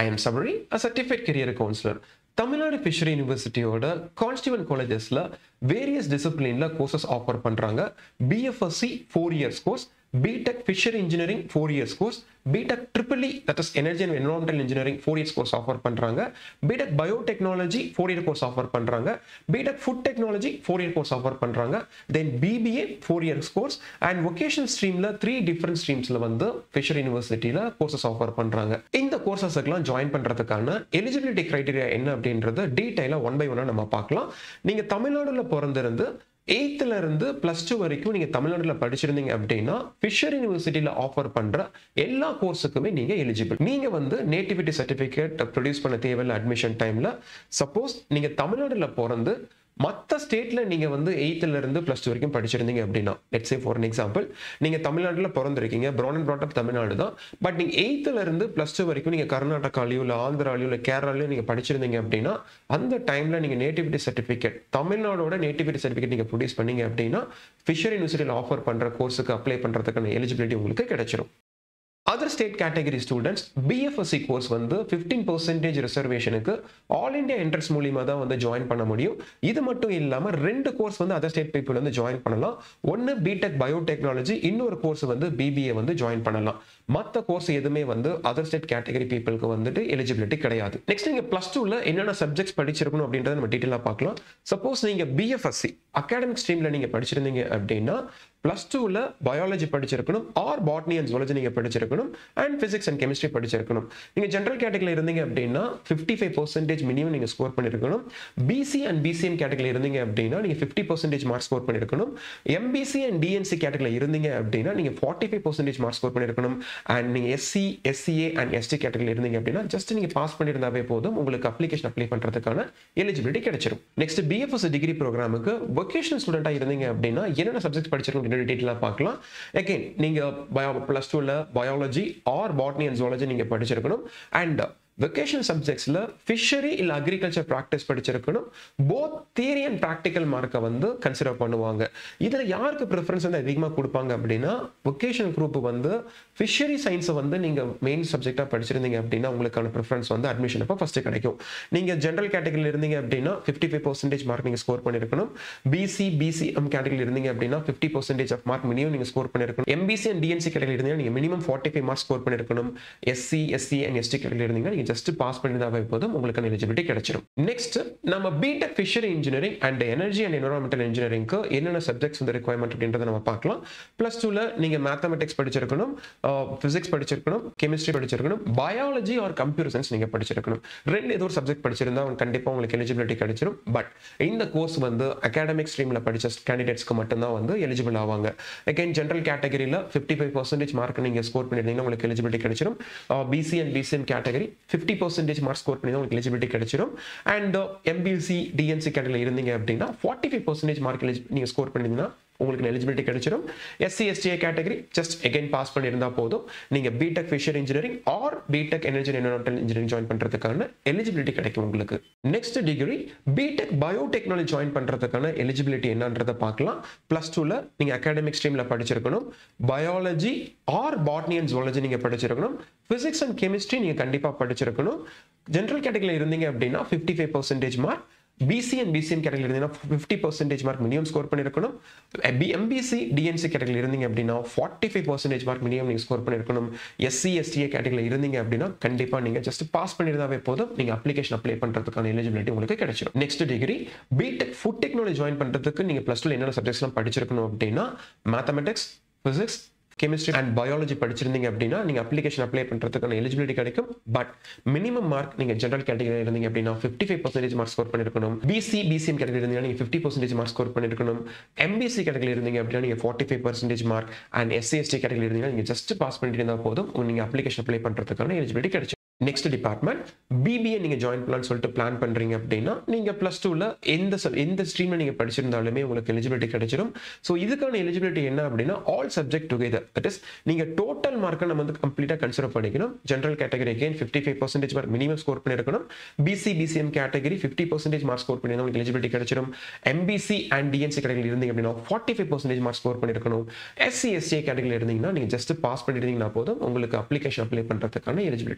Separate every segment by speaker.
Speaker 1: M Sabari a certified career counsellor Tamil Nadu fishery யூனிவர்சிட்டியோட constituent காலேஜஸில் various டிசிப்ளினில் கோர்சஸ் ஆஃபர் பண்ணுறாங்க BFSc four years course BTech fishery engineering four years course BTech triple E that is energy and environmental engineering four years course offer பண்ணுறாங்க BTech biotechnology four year course offer பண்ணுறாங்க BTech food technology four year course offer பண்ணுறாங்க then BBA four years course and vocational ஸ்ட்ரீமில் three different ஸ்ட்ரீம்ஸில் வந்து fisher யூனிவர்சிட்டியில் courses offer பண்ணுறாங்க இந்த கோர்சஸுக்கெல்லாம் ஜாயின் பண்ணுறதுக்கான எலிஜிபிலிட்டி க்ரைட்டீரியா என்ன அப்படின்றத டீட்டெயிலாக ஒன் பை ஒன்னாக நம்ம பார்க்கலாம் நீங்கள் தமிழ்நாடுல பிறந்திருந்து எயித்துல இருந்து பிளஸ் டூ வரைக்கும் நீங்க தமிழ்நாடுல படிச்சிருந்தீங்க அப்படின்னா ஃபிஷர் யூனிவர்சிட்டியில ஆஃபர் பண்ற எல்லா கோர்ஸுக்குமே நீங்க எலிஜிபிள் நீங்க வந்து நேட்டிவிட்டி சர்டிபிகேட் ப்ரொடியூஸ் பண்ண தேவையில்ல அட்மிஷன் டைம்ல சப்போஸ் நீங்க தமிழ்நாடுல பிறந்து மற்ற ஸ்டேட்ல நீங்க வந்து எயித்துல இருந்து பிளஸ் டூ வரைக்கும் படிச்சிருந்தீங்க அப்படின்னா லெட்ஸ் சே ஃபார் எக்ஸாம்பிள் நீங்க தமிழ்நாட்டில் பிறந்திருக்கீங்க born and brought up Tamil Nadu தான் பட் நீங்க எயித்துல இருந்து பிளஸ் டூ வரைக்கும் நீங்க கர்நாடகாலையோ இல்லை ஆந்திராலையோ இல்லை கேரளாலையோ நீங்க படிச்சிருந்தீங்க அப்படின்னா அந்த டைம்ல நீங்க நேட்டிவிட்டி சர்டிஃபிகேட் தமிழ்நாடோட நேட்டிவிட்டி சர்டிஃபிகேட் நீங்க ப்ரொடியூஸ் பண்ணீங்க அப்படின்னா ஃபிஷர் யூனிவர்சிட்டியில் ஆஃபர் பண்ற கோர்ஸுக்கு அப்ளை பண்றதுக்கான எலிஜிபிலிட்டி உங்களுக்கு கிடைச்சிரும் other state category students BFSc course வந்து ஃபிஃப்டீன் பர்சன்டேஜ் ரிசர்வேஷனுக்கு ஆல் இண்டியா என்ட்ரன்ஸ் மூலியமா தான் வந்து ஜாயின் பண்ண முடியும் இது மட்டும் இல்லாமல் ரெண்டு கோர்ஸ் வந்து அதர் ஸ்டேட் பீப்புள் வந்து ஜாயின் பண்ணலாம் ஒன்று பிடெக் பயோடெக்னாலஜி இன்னொரு கோர்ஸ் வந்து பிபிஏ வந்து ஜாயின் பண்ணலாம் மற்ற கோர்ஸ் எதுவுமே வந்து அதர் ஸ்டேட் கேட்டகரி பீப்புளுக்கு வந்துட்டு எலிஜிபிலிட்டி கிடையாது நெக்ஸ்ட் நீங்கள் ப்ளஸ் டூவில் என்னென்ன சப்ஜெக்ட்ஸ் படிச்சிருக்கணும் அப்படின்றத நம்ம டீட்டெயிலாக பார்க்கலாம் சப்போஸ் நீங்கள் பிஎஃப்எஸ்சி அகாடமிக் ஸ்ட்ரீமில் நீங்கள் படிச்சிருந்தீங்க அப்படின்னா ப்ளஸ் டூவில் பயாலஜி படிச்சிருக்கணும் ஆர் பாட்னி அண்ட் ஜுவாலஜி நீங்கள் படிச்சிருக்கணும் அண்ட் ஃபிசிக்ஸ் அண்ட் கெமிஸ்ட்ரி படிச்சிருக்கணும் நீங்கள் ஜென்ரல் கேட்டகரியில் இருந்தீங்க அப்படின்னா ஃபிஃப்டி ஃபைவ் பர்சன்டேஜ் மினிமம் நீங்கள் ஸ்கோர் பண்ணியிருக்கணும் பிசி அண்ட் பிசிஎம் கேட்டகரியில் இருந்தீங்க அப்படின்னா நீங்கள் ஃபிஃப்டி பர்சன்டேஜ் மார்க் ஸ்கோர் பண்ணியிருக்கணும் எம்பிசி அண்ட் டிஎன்சி கேட்டகரியில் இருந்தீங்க அப்படின்னா நீங்கள் forty five percentage mark score பண்ணியிருக்கணும் அண்ட் நீங்கள் எஸ்சி எஸ்சிஏ அண்ட் எஸ்டி கேட்டகரியில் இருந்தீங்க அப்படின்னா ஜஸ்ட் நீங்கள் பாஸ் பண்ணியிருந்தாவே போதும் உங்களுக்கு அப்ளிகேஷன் அப்ளை பண்ணுறதுக்கான எலிஜிபிலிட்டி கிடைச்சிரும் நெக்ஸ்ட் பிஎஃப்எஸ் டிகிரி ப்ரோக்ராமுக்கு வொகேஷனல் ஸ்டூடெண்ட்டாக இருந்தீங்க அப்படின்னா என்னென்ன சப்ஜெக்ட் படிச்சிருக்கணும் அப்படின்னு டீட்டெயிலாக பார்க்கலாம் அகைன் நீங்கள் பயோ ப்ளஸ் டூவில் biology or botany and zoology நீங்கள் படிச்சிருக்கணும் அண்ட் வெக்கேஷனல் சப்ஜெக்ட்ஸில் ஃபிஷரி இல்லை அக்ரிகல்ச்சர் ப்ராக்டிஸ் படிச்சிருக்கணும் போத் தியரி அண்ட் ப்ராக்டிக்கல் மார்க்கை வந்து கன்சிடர் பண்ணுவாங்க இதில் யாருக்கு ப்ரிஃபரன்ஸ் வந்து அதிகமாக கொடுப்பாங்க அப்படின்னா வொகேஷனல் குரூப் வந்து ஃபிஷரி சயின்ஸை வந்து நீங்கள் மெயின் சப்ஜெக்டாக படிச்சிருந்தீங்க அப்படின்னா உங்களுக்கான ப்ரிஃபரன்ஸ் வந்து அட்மிஷன் அப்போ ஃபஸ்ட்டு கிடைக்கும் நீங்கள் ஜென்ரல் கேட்டகரியில் இருந்தீங்க அப்படின்னா ஃபிஃப்டி ஃபைவ் பர்சன்டேஜ் மார்க் நீங்கள் ஸ்கோர் பண்ணியிருக்கணும் பிசி பிசிஎம் கேட்டகரியில் இருந்தீங்க அப்படின்னா fifty percentage of mark minimum நீங்கள் ஸ்கோர் பண்ணியிருக்கணும் எம்பிசி அண்ட் டிஎன்சி கேட்டகரியில் இருந்தீங்கன்னா நீங்கள் minimum forty five mark score பண்ணியிருக்கணும் எஸ்சி எஸ்சி அண்ட் எஸ்டி கேட்டகரியில் இருந்தீங்கன்னா நீங்கள் ஜஸ்ட் பாஸ் பண்ணியிருந்தாவே போதும் உங்களுக்கான எலிஜிபிலிட்டி கிடைச்சிடும் நெக்ஸ்ட் நம்ம BTech fishery engineering and energy and environmental இன்ஜினியரிங்க்கு என்னென்ன சப்ஜெக்ட்ஸ் வந்து ரெக்யர்மெண்ட் அப்படின்றத நம்ம பார்க்கலாம் ப்ளஸ் டூவில் நீங்கள் மேத்தமெட்டிக்ஸ் படிச்சிருக்கணும் ஃபிசிக்ஸ் படிச்சிருக்கணும் கெமிஸ்ட்ரி படிச்சிருக்கணும் பயாலஜி ஆர் கம்ப்யூட்டர் சயின்ஸ் நீங்கள் படிச்சிருக்கணும் ரெண்டு ஏதோ ஒரு சப்ஜெக்ட் படிச்சிருந்தா கண்டிப்பாக உங்களுக்கு எலிஜிபிலிட்டி கிடைச்சிரும் பட் இந்த கோர்ஸ் வந்து அகாடமிக் ஸ்ட்ரீமில் படித்த கேண்டிடேட்ஸ்க்கு மட்டும்தான் வந்து எலிஜிபிள் ஆவாங்க அகைன் ஜென்ரல் கேட்டகரியில் ஃபிஃப்டி ஃபைவ் பர்சன்டேஜ் மார்க் நீங்கள் ஸ்கோர் பண்ணியிருந்தீங்கன்னா உங்களுக்கு எலிஜிபிலிட்டி கிடைச்சிரும் BC and BCM category fifty percentage mark score பண்ணி உங்களுக்கு எலிஜிபிலிட்டி கிடைச்சிரும் அண்ட் எம்பிசி டிஎன்சி கேட்டகரியில் இருந்தீங்க அப்படின்னா ஃபார்ட்டி ஃபைவ் பர்சன்டேஜ் மார்க் நீங்கள் ஸ்கோர் பண்ணியிருந்தீங்கன்னா உங்களுக்கு எலிஜிபிலிட்டி கிடைச்சிரும் SC STA category just again pass பண்ணியிருந்தா போதும் நீங்கள் BTech fisher engineering or BTech energy environmental engineering join பண்ணுறதுக்கான எலிஜிபிலிட்டி கிடைக்கும் உங்களுக்கு next degree BTech biotechnology join பண்ணுறதுக்கான எலிஜிபிலிட்டி என்னன்றதை பார்க்கலாம் ப்ளஸ் டூவில் நீங்கள் அகாடமிக் ஸ்ட்ரீமில் படிச்சிருக்கணும் biology or botany and zoology நீங்கள் படிச்சிருக்கணும் ஃபிசிக்ஸ் அண்ட் கெமிஸ்ட்ரி நீங்கள் கண்டிப்பாக படிச்சிருக்கணும் ஜென்ரல் கேட்டகரியில் இருந்தீங்க அப்படின்னா fifty five percentage mark BC and BCM category இருந்தீங்கன்னா fifty percentage mark minimum score பண்ணியிருக்கணும் எம்பிசி டிஎன்சி கேட்டகரி இருந்தீங்க அப்படின்னா forty five percentage mark minimum நீங்கள் ஸ்கோர் பண்ணியிருக்கணும் எஸ்சி எஸ்டிஏ கேட்டகரியில் இருந்தீங்க அப்படின்னா கண்டிப்பாக நீங்கள் ஜஸ்ட் பாஸ் பண்ணியிருந்தாவே போதும் நீங்கள் அப்ளிகேஷன் அப்ளை பண்ணுறதுக்கான எலிஜிபிலிட்டி உங்களுக்கு கிடைச்சிடும் next degree BTech food technology join பண்ணுறதுக்கு நீங்கள் ப்ளஸ் டூ என்னென்ன சப்ஜெக்ட்ஸ்லாம் படிச்சிருக்கணும் அப்படின்னா mathematics physics chemistry and biology படிச்சிருந்தீங்க அப்படின்னா நீங்கள் அப்ளிகேஷன் அப்ளை பண்ணுறதுக்கான எலிஜிபிலிட்டி கிடைக்கும் பட் மினிமம் மார்க் நீங்கள் ஜென்ரல் கேட்டகரி இருந்தீங்க அப்படின்னா fifty five percentage mark score பண்ணிருக்கணும் பிசி பிசிஎம் கேட்டகரி இருந்தீங்கன்னா நீங்கள் ஃபிஃப்டி பர்சன்டேஜ் மார்க் ஸ்கோர் பண்ணிருக்கணும் எம்பிசி கேட்டகரி இருந்தீங்க அப்படின்னா நீங்கள் forty five percentage mark and SC ST category இருந்தீங்கன்னா நீங்கள் ஜஸ்ட் பாஸ் பண்ணிட்டு இருந்தால் போதும் நீங்கள் அப்ளிகேஷன் அப்ளை பண்ணுறதுக்கான எலிஜிபிலிட்டி கிடைக்கும் நெக்ஸ்ட் டிபார்ட்மெண்ட் பிபிஏ நீங்கள் ஜாயின் பண்ணலாம்னு சொல்லிட்டு பிளான் பண்ணுறீங்க அப்படின்னா நீங்கள் ப்ளஸ் டூவில் எந்த sub- எந்த ஸ்ட்ரீமில் நீங்கள் படிச்சிருந்தாலுமே உங்களுக்கு எலிஜிபிலிட்டி கிடைச்சிடும் ஸோ இதுக்கான எலிஜிபிலிட்டி என்ன அப்படின்னா all subject together that is நீங்கள் டோட்டல் மார்க்கை நம்ம வந்து கம்ப்ளீட்டாக கன்சிடர் பண்ணிக்கணும் general category again fifty five percentage mark minimum score பண்ணியிருக்கணும் BC BCM category fifty percentage mark score பண்ணி உங்களுக்கு எலிஜிபிலிட்டி கிடைச்சிடும் எம்பிசி அண்ட் டிஎன்சி கேட்டகரி இருந்தீங்க அப்படின்னா forty five percentage mark score பண்ணியிருக்கணும் எஸ்சி எஸ்சி கேட்டகரி இருந்தீங்கன்னா நீங்கள் ஜஸ்ட் பாஸ் பண்ணியிருந்தீங்கன்னா போதும் உங்களுக்கு அப்ளிகேஷன் அப்ளை பண்ணுறதுக்கான எலிஜிபிலிட்டி கிடைச்சிடும்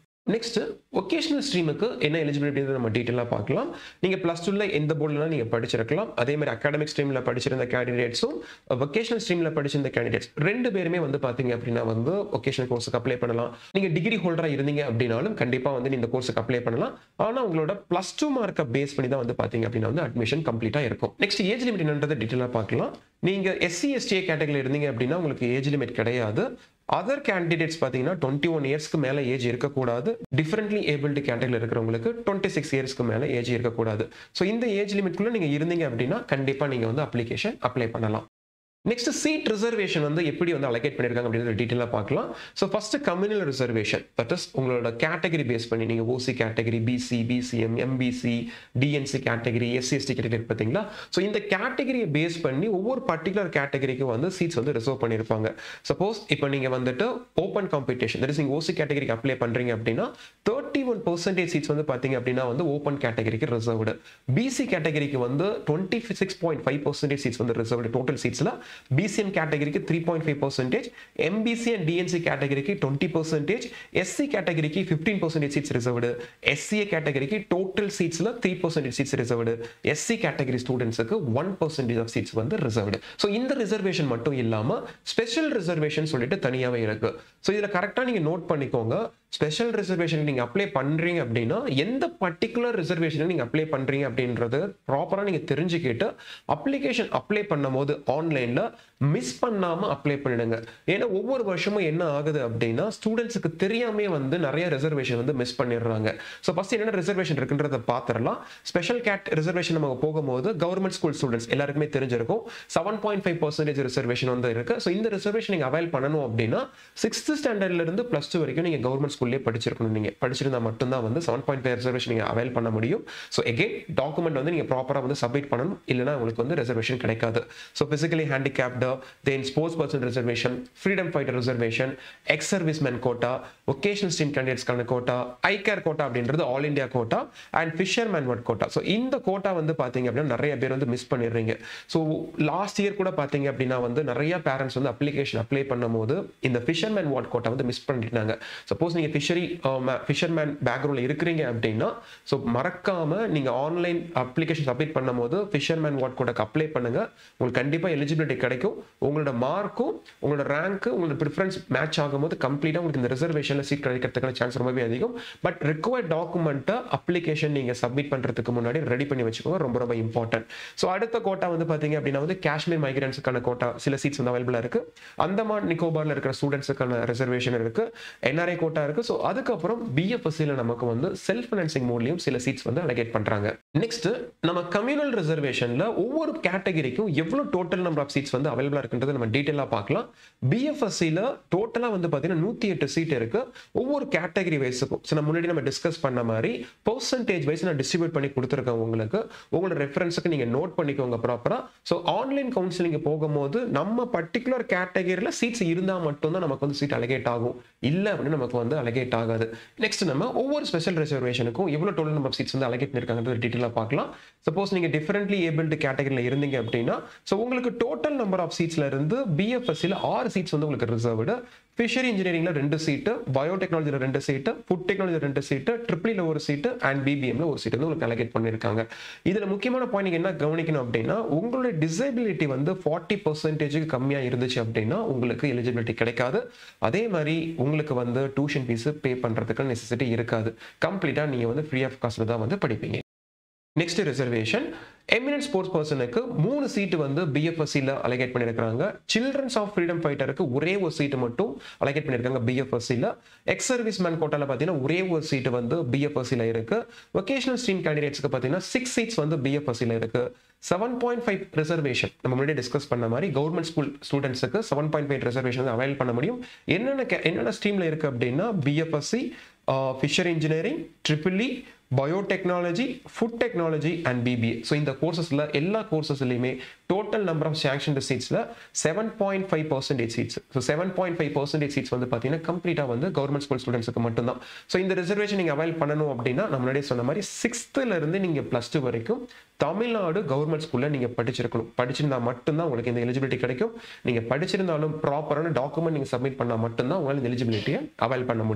Speaker 1: நெக்ஸ்ட் ஒகேஷனல் ஸ்ட்ரீமுக்கு என்ன எலிஜிபிலிட்டி நம்ம டீட்டெயிலாக பார்க்கலாம் நீங்கள் ப்ளஸ் டூவில் எந்த போர்டுலாம் நீங்கள் படிச்சிருக்கலாம் அதே மாதிரி அகாடமிக் ஸ்ட்ரீமில் படிச்சிருந்த கேண்டிடேட்ஸும் வொகேஷனல் ஸ்ட்ரீமில் படிச்சிருந்த கேண்டிடேட்ஸ் ரெண்டு பேருமே வந்து பார்த்தீங்க அப்படின்னா வந்து ஒகேஷனல் கோர்ஸுக்கு அப்ளை பண்ணலாம் நீங்கள் டிகிரி ஹோல்டராக இருந்தீங்க அப்படின்னாலும் கண்டிப்பாக வந்து இந்த கோர்ஸுக்கு அப்ளை பண்ணலாம் ஆனால் உங்களோட ப்ளஸ் டூ மார்க்கை பேஸ் பண்ணி தான் வந்து பார்த்தீங்க அப்படின்னா வந்து அட்மிஷன் கம்ப்ளீட்டாக இருக்கும் நெக்ஸ்ட் ஏஜ் லிமிட் என்னன்றதை டீட்டெயிலாக பார்க்கலாம் நீங்கள் எஸ்சி எஸ்டிஏ கேட்டகரியில் இருந்தீங்க அப்படின்னா உங்களுக்கு ஏஜ் லிமிட் கிடையாது அதர் கேண்டிடேட்ஸ் பார்த்தீங்கன்னா டுவெண்ட்டி ஒன் இயர்ஸ்க்கு மேலே ஏஜ் இருக்கக்கூடாது டிஃப்ரெண்ட்லி ஏபிள்டு கேட்டகரியில் இருக்கிறவங்களுக்கு டுவெண்ட்டி சிக்ஸ் இயர்ஸ்க்கு மேலே ஏஜ் இருக்கக்கூடாது ஸோ இந்த ஏஜ் லிமிட்குள்ளே நீங்கள் இருந்தீங்க அப்படின்னா கண்டிப்பாக நீங்கள் வந்து அப்ளிகேஷன் அப்ளை பண்ணலாம் நெக்ஸ்ட் சீட் ரிசர்வேஷன் வந்து எப்படி வந்து அலகேட் பண்ணியிருக்காங்க அப்படின்ற டீட்டெயிலாக பார்க்கலாம் so first communal reservation that is உங்களோட கேட்டகரி பேஸ் பண்ணி நீங்கள் OC category BC BCM MBC DNC category SC ST category பார்த்தீங்களா ஸோ இந்த கேட்டகரியை பேஸ் பண்ணி ஒவ்வொரு பர்டிகுலர் கேட்டகரிக்கு வந்து சீட்ஸ் வந்து ரிசர்வ் பண்ணியிருப்பாங்க சப்போஸ் இப்போ நீங்கள் வந்துட்டு ஓப்பன் காம்படிஷன் தட் இஸ் நீங்கள் ஓசி கேட்டகரிக்கு அப்ளை பண்ணுறீங்க அப்படின்னா தேர்ட்டி ஒன் பர்சன்டேஜ் சீட்ஸ் வந்து பார்த்தீங்க அப்படின்னா வந்து ஓப்பன் கேட்டகரிக்கு ரிசர்வ்டு பிசி கேட்டகரிக்கு வந்து twenty six point five percentage seats வந்து ரிசர்வ்டு டோட்டல் சீட்ஸில் பிசிஎம் கேட்டகரிக்கு three point five percentage MBC and DNC கேட்டகரிக்கு டுவெண்ட்டி பர்சன்டேஜ் எஸ்சி கேட்டகரிக்கு fifteen percentage seats reserved SCA கேட்டகரிக்கு டோட்டல் சீட்ஸில் three percentage seats reserved SC category ஸ்டூடெண்ட்ஸுக்கு one percentage of seats வந்து reserved so இந்த reservation மட்டும் இல்லாமல் ஸ்பெஷல் ரிசர்வேஷன் சொல்லிட்டு தனியாகவே இருக்கு ஸோ இதில் கரெக்டாக நீங்கள் நோட் பண்ணிக்கோங்க ஸ்பெஷல் ரிசர்வேஷன் நீங்கள் அப்ளை பண்ணுறீங்க அப்படின்னா எந்த பர்டிகுலர் ரிசர்வேஷனுக்கு நீங்கள் அப்ளை பண்ணுறீங்க அப்படின்றது ப்ராப்பராக நீங்கள் தெரிஞ்சுக்கிட்டு அப்ளிகேஷன் அப்ளை பண்ணும் போது ஆன்லைனில் மிஸ் பண்ணாமல் அப்ளை பண்ணிடுங்க ஏன்னா ஒவ்வொரு வருஷமும் என்ன ஆகுது அப்படின்னா ஸ்டூடெண்ட்ஸுக்கு தெரியாமே வந்து நிறைய ரிசர்வேஷன் வந்து மிஸ் பண்ணிடுறாங்க ஸோ ஃபஸ்ட் என்னென்ன ரிசர்வேஷன் இருக்குன்றத பார்த்துடலாம் ஸ்பெஷல் கேட் ரிசர்வேஷன் நம்ம போகும்போது கவர்மெண்ட் ஸ்கூல் ஸ்டூடெண்ட்ஸ் எல்லாருக்குமே தெரிஞ்சிருக்கும் seven point five percentage reservation வந்து இருக்கு ஸோ இந்த ரிசர்வேஷன் நீங்கள் அவைல் பண்ணணும் அப்படின்னா சிக்ஸ்த் ஸ்டாண்டர்ட்ல இருந்து ப்ளஸ் டூ வரைக்கும் நீங்கள் கவர்மெண்ட் ஸ்கூல்லே படிச்சிருக்கணும் நீங்கள் படிச்சிருந்தா மட்டும்தான் வந்து செவன் பாயிண்ட் ஃபைவ் ரிசர்வேஷன் நீங்கள் அவைல் பண்ண முடியும் ஸோ எகெயின் டாக்குமெண்ட் வந்து நீங்கள் ப்ராப்பராக வந்து சப்மிட் பண்ணணும் இல்லைனா உங்களுக்கு வந்து ரிசர்வேஷன் கிடைக்காது so physically handicapped then sports person reservation freedom fighter reservation ex serviceman quota vocational stream கேண்டிடேட்ஸ்க்கான கோட்டா ஐ கேர் கோட்டா அப்படின்றது all India quota and fisherman work quota so இந்த quota வந்து பார்த்தீங்க அப்படின்னா நிறைய பேர் வந்து மிஸ் பண்ணிடுறீங்க ஸோ லாஸ்ட் இயர் கூட பார்த்தீங்க அப்படின்னா வந்து நிறைய பேரண்ட்ஸ் வந்து அப்ளிகேஷன் அப்ளை பண்ணும்போது இந்த ஃபிஷர்மேன் வார்ட் கோட்டா வந்து மிஸ் பண்ணிட்டாங்க சப்போஸ் நீங்கள் ஃபிஷரி ஃபிஷர்மேன் பேக்ரவுண்டில் இருக்கிறீங்க அப்படின்னா ஸோ மறக்காம நீங்கள் ஆன்லைன் அப்ளிகேஷன் சப்மிட் பண்ணும்போது ஃபிஷர்மேன் வார்ட் கோட்டாக்கு அப்ளை பண்ணுங்க உங்களுக்கு கண்டிப்பாக எலிஜிபிலிட்டி கிடைக்கும் உங்களோட மார்க்கும் உங்களோட ரேங்க்கு உங்களோட ப்ரிஃபரன்ஸ் மேட்ச் ஆகும்போது கம்ப்ளீட்டாக உங்களுக்கு இந்த ரிசர்வேஷனில் சீட் கிடைக்கிறதுக்கான சான்ஸ் ரொம்பவே அதிகம் பட் ரிக்வயர்ட் டாக்குமெண்ட்டை அப்ளிகேஷன் நீங்கள் சப்மிட் பண்ணுறதுக்கு முன்னாடி ரெடி பண்ணி வச்சுக்கோங்க ரொம்ப ரொம்ப இம்பார்ட்டன்ட் ஸோ அடுத்த கோட்டா வந்து பார்த்தீங்க அப்படின்னா வந்து காஷ்மீர் மைக்ரன்ஸுக்கான கோட்டா சில சீட்ஸ் வந்து அவைலபிளாக இருக்கு அந்தமான் நிக்கோபார்ல இருக்கிற ஸ்டூடெண்ட்ஸுக்கான ரிசர்வேஷன் இருக்கு என்ஆர்ஐ கோட்டா இருக்கு ஸோ அதுக்கப்புறம் பிஎஃப்எஸ்சியில் நமக்கு வந்து செல்ஃப் ஃபைனான்சிங் மோட்லையும் சில சீட்ஸ் வந்து அலகேட் பண்றாங்க நெக்ஸ்ட் நம்ம கம்யூனல் ரிசர்வேஷன்ல ஒவ்வொரு கேட்டகரிக்கும் எவ்வளவு டோட்டல் நம்பர் ஆஃப் சீட்ஸ் வந்து அவைலபிளா இருக்குன்றது நம்ம டீட்டெயிலாக பார்க்கலாம் பிஎஃப்எஸ்சியில் டோட்டலாக வந்து பார்த்தீங்கன்னா நூற்றி எட்டு சீட் இருக்கு ஒவ்வொரு கேட்டகரி வைஸுக்கும் ஸோ நம்ம முன்னாடி நம்ம டிஸ்கஸ் பண்ண மாதிரி பர்சன்டேஜ் வைஸ் நான் டிஸ்ட்ரிபியூட் பண்ணி கொடுத்துருக்கேன் உங்களுக்கு உங்களோட ரெஃபரன்ஸுக்கு நீங்கள் நோட் பண்ணிக்கோங்க ப்ராப்பராக ஸோ ஆன்லைன் கவுன்சிலிங் போகும்போது நம்ம பர்டிகுலர் கேட்டகரியில் சீட்ஸ் இருந்தால் மட்டும்தான் நமக்கு வந்து சீட் அலகேட் ஆகும் இல்லை அப்படின்னு நமக்கு வந்து அலகேட் ஆகாது நெக்ஸ்ட் நம்ம ஒவ்வொரு ஸ்பெஷல் ரிசர்வேஷனுக்கும் எவ்வளோ டோட்டல் நம்பர் சீட்ஸ் வந்து அலகேட் பண்ணிருக்காங்க டீட்டெயிலாக பார்க்கலாம் சப்போஸ் நீங்கள் டிஃபரெண்ட்லி ஏபிள்டு கேட்டகரியில் இருந்தீங்க அப்படின்னா ஸோ உங்களுக்கு டோட்டல் நம்பர் ஆஃப் சீட்ஸ்ல இருந்து பிஎஃப்எஸ்சியில் ஆறு சீட்ஸ் வந்து உங்களுக்கு ரிசர்வ்டு ஃபிஷரி இன்ஜினியரிங்ல ரெண்டு சீட்டு பயோடெக்னாலஜியில் ரெண்டு சீட்டு ஃபுட் டெக்னாலஜி ரெண்டு சீட்டு ட்ரிபிளில் ஒரு சீட்டு அண்ட் பிபிஎம்ல ஒரு சீட் வந்து உங்களுக்கு அலகேட் பண்ணியிருக்காங்க இதில் முக்கியமான பாயிண்ட் நீங்க என்ன கவனிக்கணும் அப்படின்னா உங்களுடைய டிசபிலிட்டி வந்து ஃபார்ட்டி பர்சன்டேஜுக்கு கம்மியாக இருந்துச்சு அப்படின்னா உங்களுக்கு எலிஜிபிலிட்டி கிடைக்காது அதே மாதிரி உங்களுக்கு வந்து டியூஷன் ஃபீஸ் பே பண்ணுறதுக்கு நெசசிட்டி இருக்காது கம்ப்ளீட்டாக நீங்கள் வந்து ஃப்ரீ ஆஃப் காஸ்ட்டில் தான் வந்து படிப்பீங்க நெக்ஸ்ட் ரிசர்வேஷன் எமினன்ட் ஸ்போர்ட்ஸ் பர்சனுக்கு மூணு சீட்டு வந்து பிஎஃப்எஸ்சியில் அலகேட் பண்ணியிருக்காங்க சில்ட்ரன்ஸ் ஆஃப் ஃப்ரீடம் ஃபைட்டருக்கு ஒரே ஒரு சீட்டு மட்டும் அலகேட் பண்ணியிருக்காங்க பிஎஃப்எஸ்சியில் எக்ஸ் சர்வீஸ் மேன் கோட்டாவில் பார்த்தீங்கன்னா ஒரே ஒரு சீட்டு வந்து பிஎஃப்எஸ்சியில் இருக்கு வொகேஷனல் ஸ்ட்ரீம் கேண்டிடேட்ஸ்க்கு பார்த்தீங்கன்னா சிக்ஸ் சீட்ஸ் வந்து பிஎஃப்எஸ்சியில் இருக்கு செவன் பாயிண்ட் ஃபைவ் ரிசர்வேஷன் நம்ம முன்னாடி டிஸ்கஸ் பண்ண மாதிரி கவர்மெண்ட் ஸ்கூல் ஸ்டூடெண்ட்ஸுக்கு செவன் பாயிண்ட் ஃபைவ் ரிசர்வேஷன் வந்து அவைல் பண்ண முடியும் என்னென்ன என்னென்ன ஸ்ட்ரீமில் இருக்கு அப்படின்னா BFSc fisher engineering triple biotechnology food technology and BBA so இந்த கோர்சஸில் எல்லா கோர்சஸ்லையுமே டோட்டல் நம்பர் ஆஃப் சேங்ஷன் சீட்ஸில் seven point five percentage seats so seven point five percentage seats வந்து பார்த்தீங்கன்னா கம்ப்ளீட்டாக வந்து கவர்மெண்ட் ஸ்கூல் ஸ்டூடெண்ட்ஸுக்கு மட்டும்தான் ஸோ இந்த ரிசர்வேஷன் நீங்கள் அவைல் பண்ணணும் அப்படின்னா நம்ம முன்னாடியே சொன்ன மாதிரி சிக்ஸ்த்துல இருந்து நீங்கள் ப்ளஸ் டூ வரைக்கும் தமிழ்நாடு கவர்மெண்ட் ஸ்கூலில் நீங்கள் படிச்சிருக்கணும் படிச்சிருந்தா மட்டும்தான் உங்களுக்கு இந்த எலிஜிபிலிட்டி கிடைக்கும் நீங்கள் படிச்சிருந்தாலும் ப்ராப்பரான டாக்குமெண்ட் நீங்கள் சப்மிட் பண்ணால் மட்டும்தான் உங்களால் இந்த எலிஜிபிலிட்டியை அவைல் பண்ண முடியும்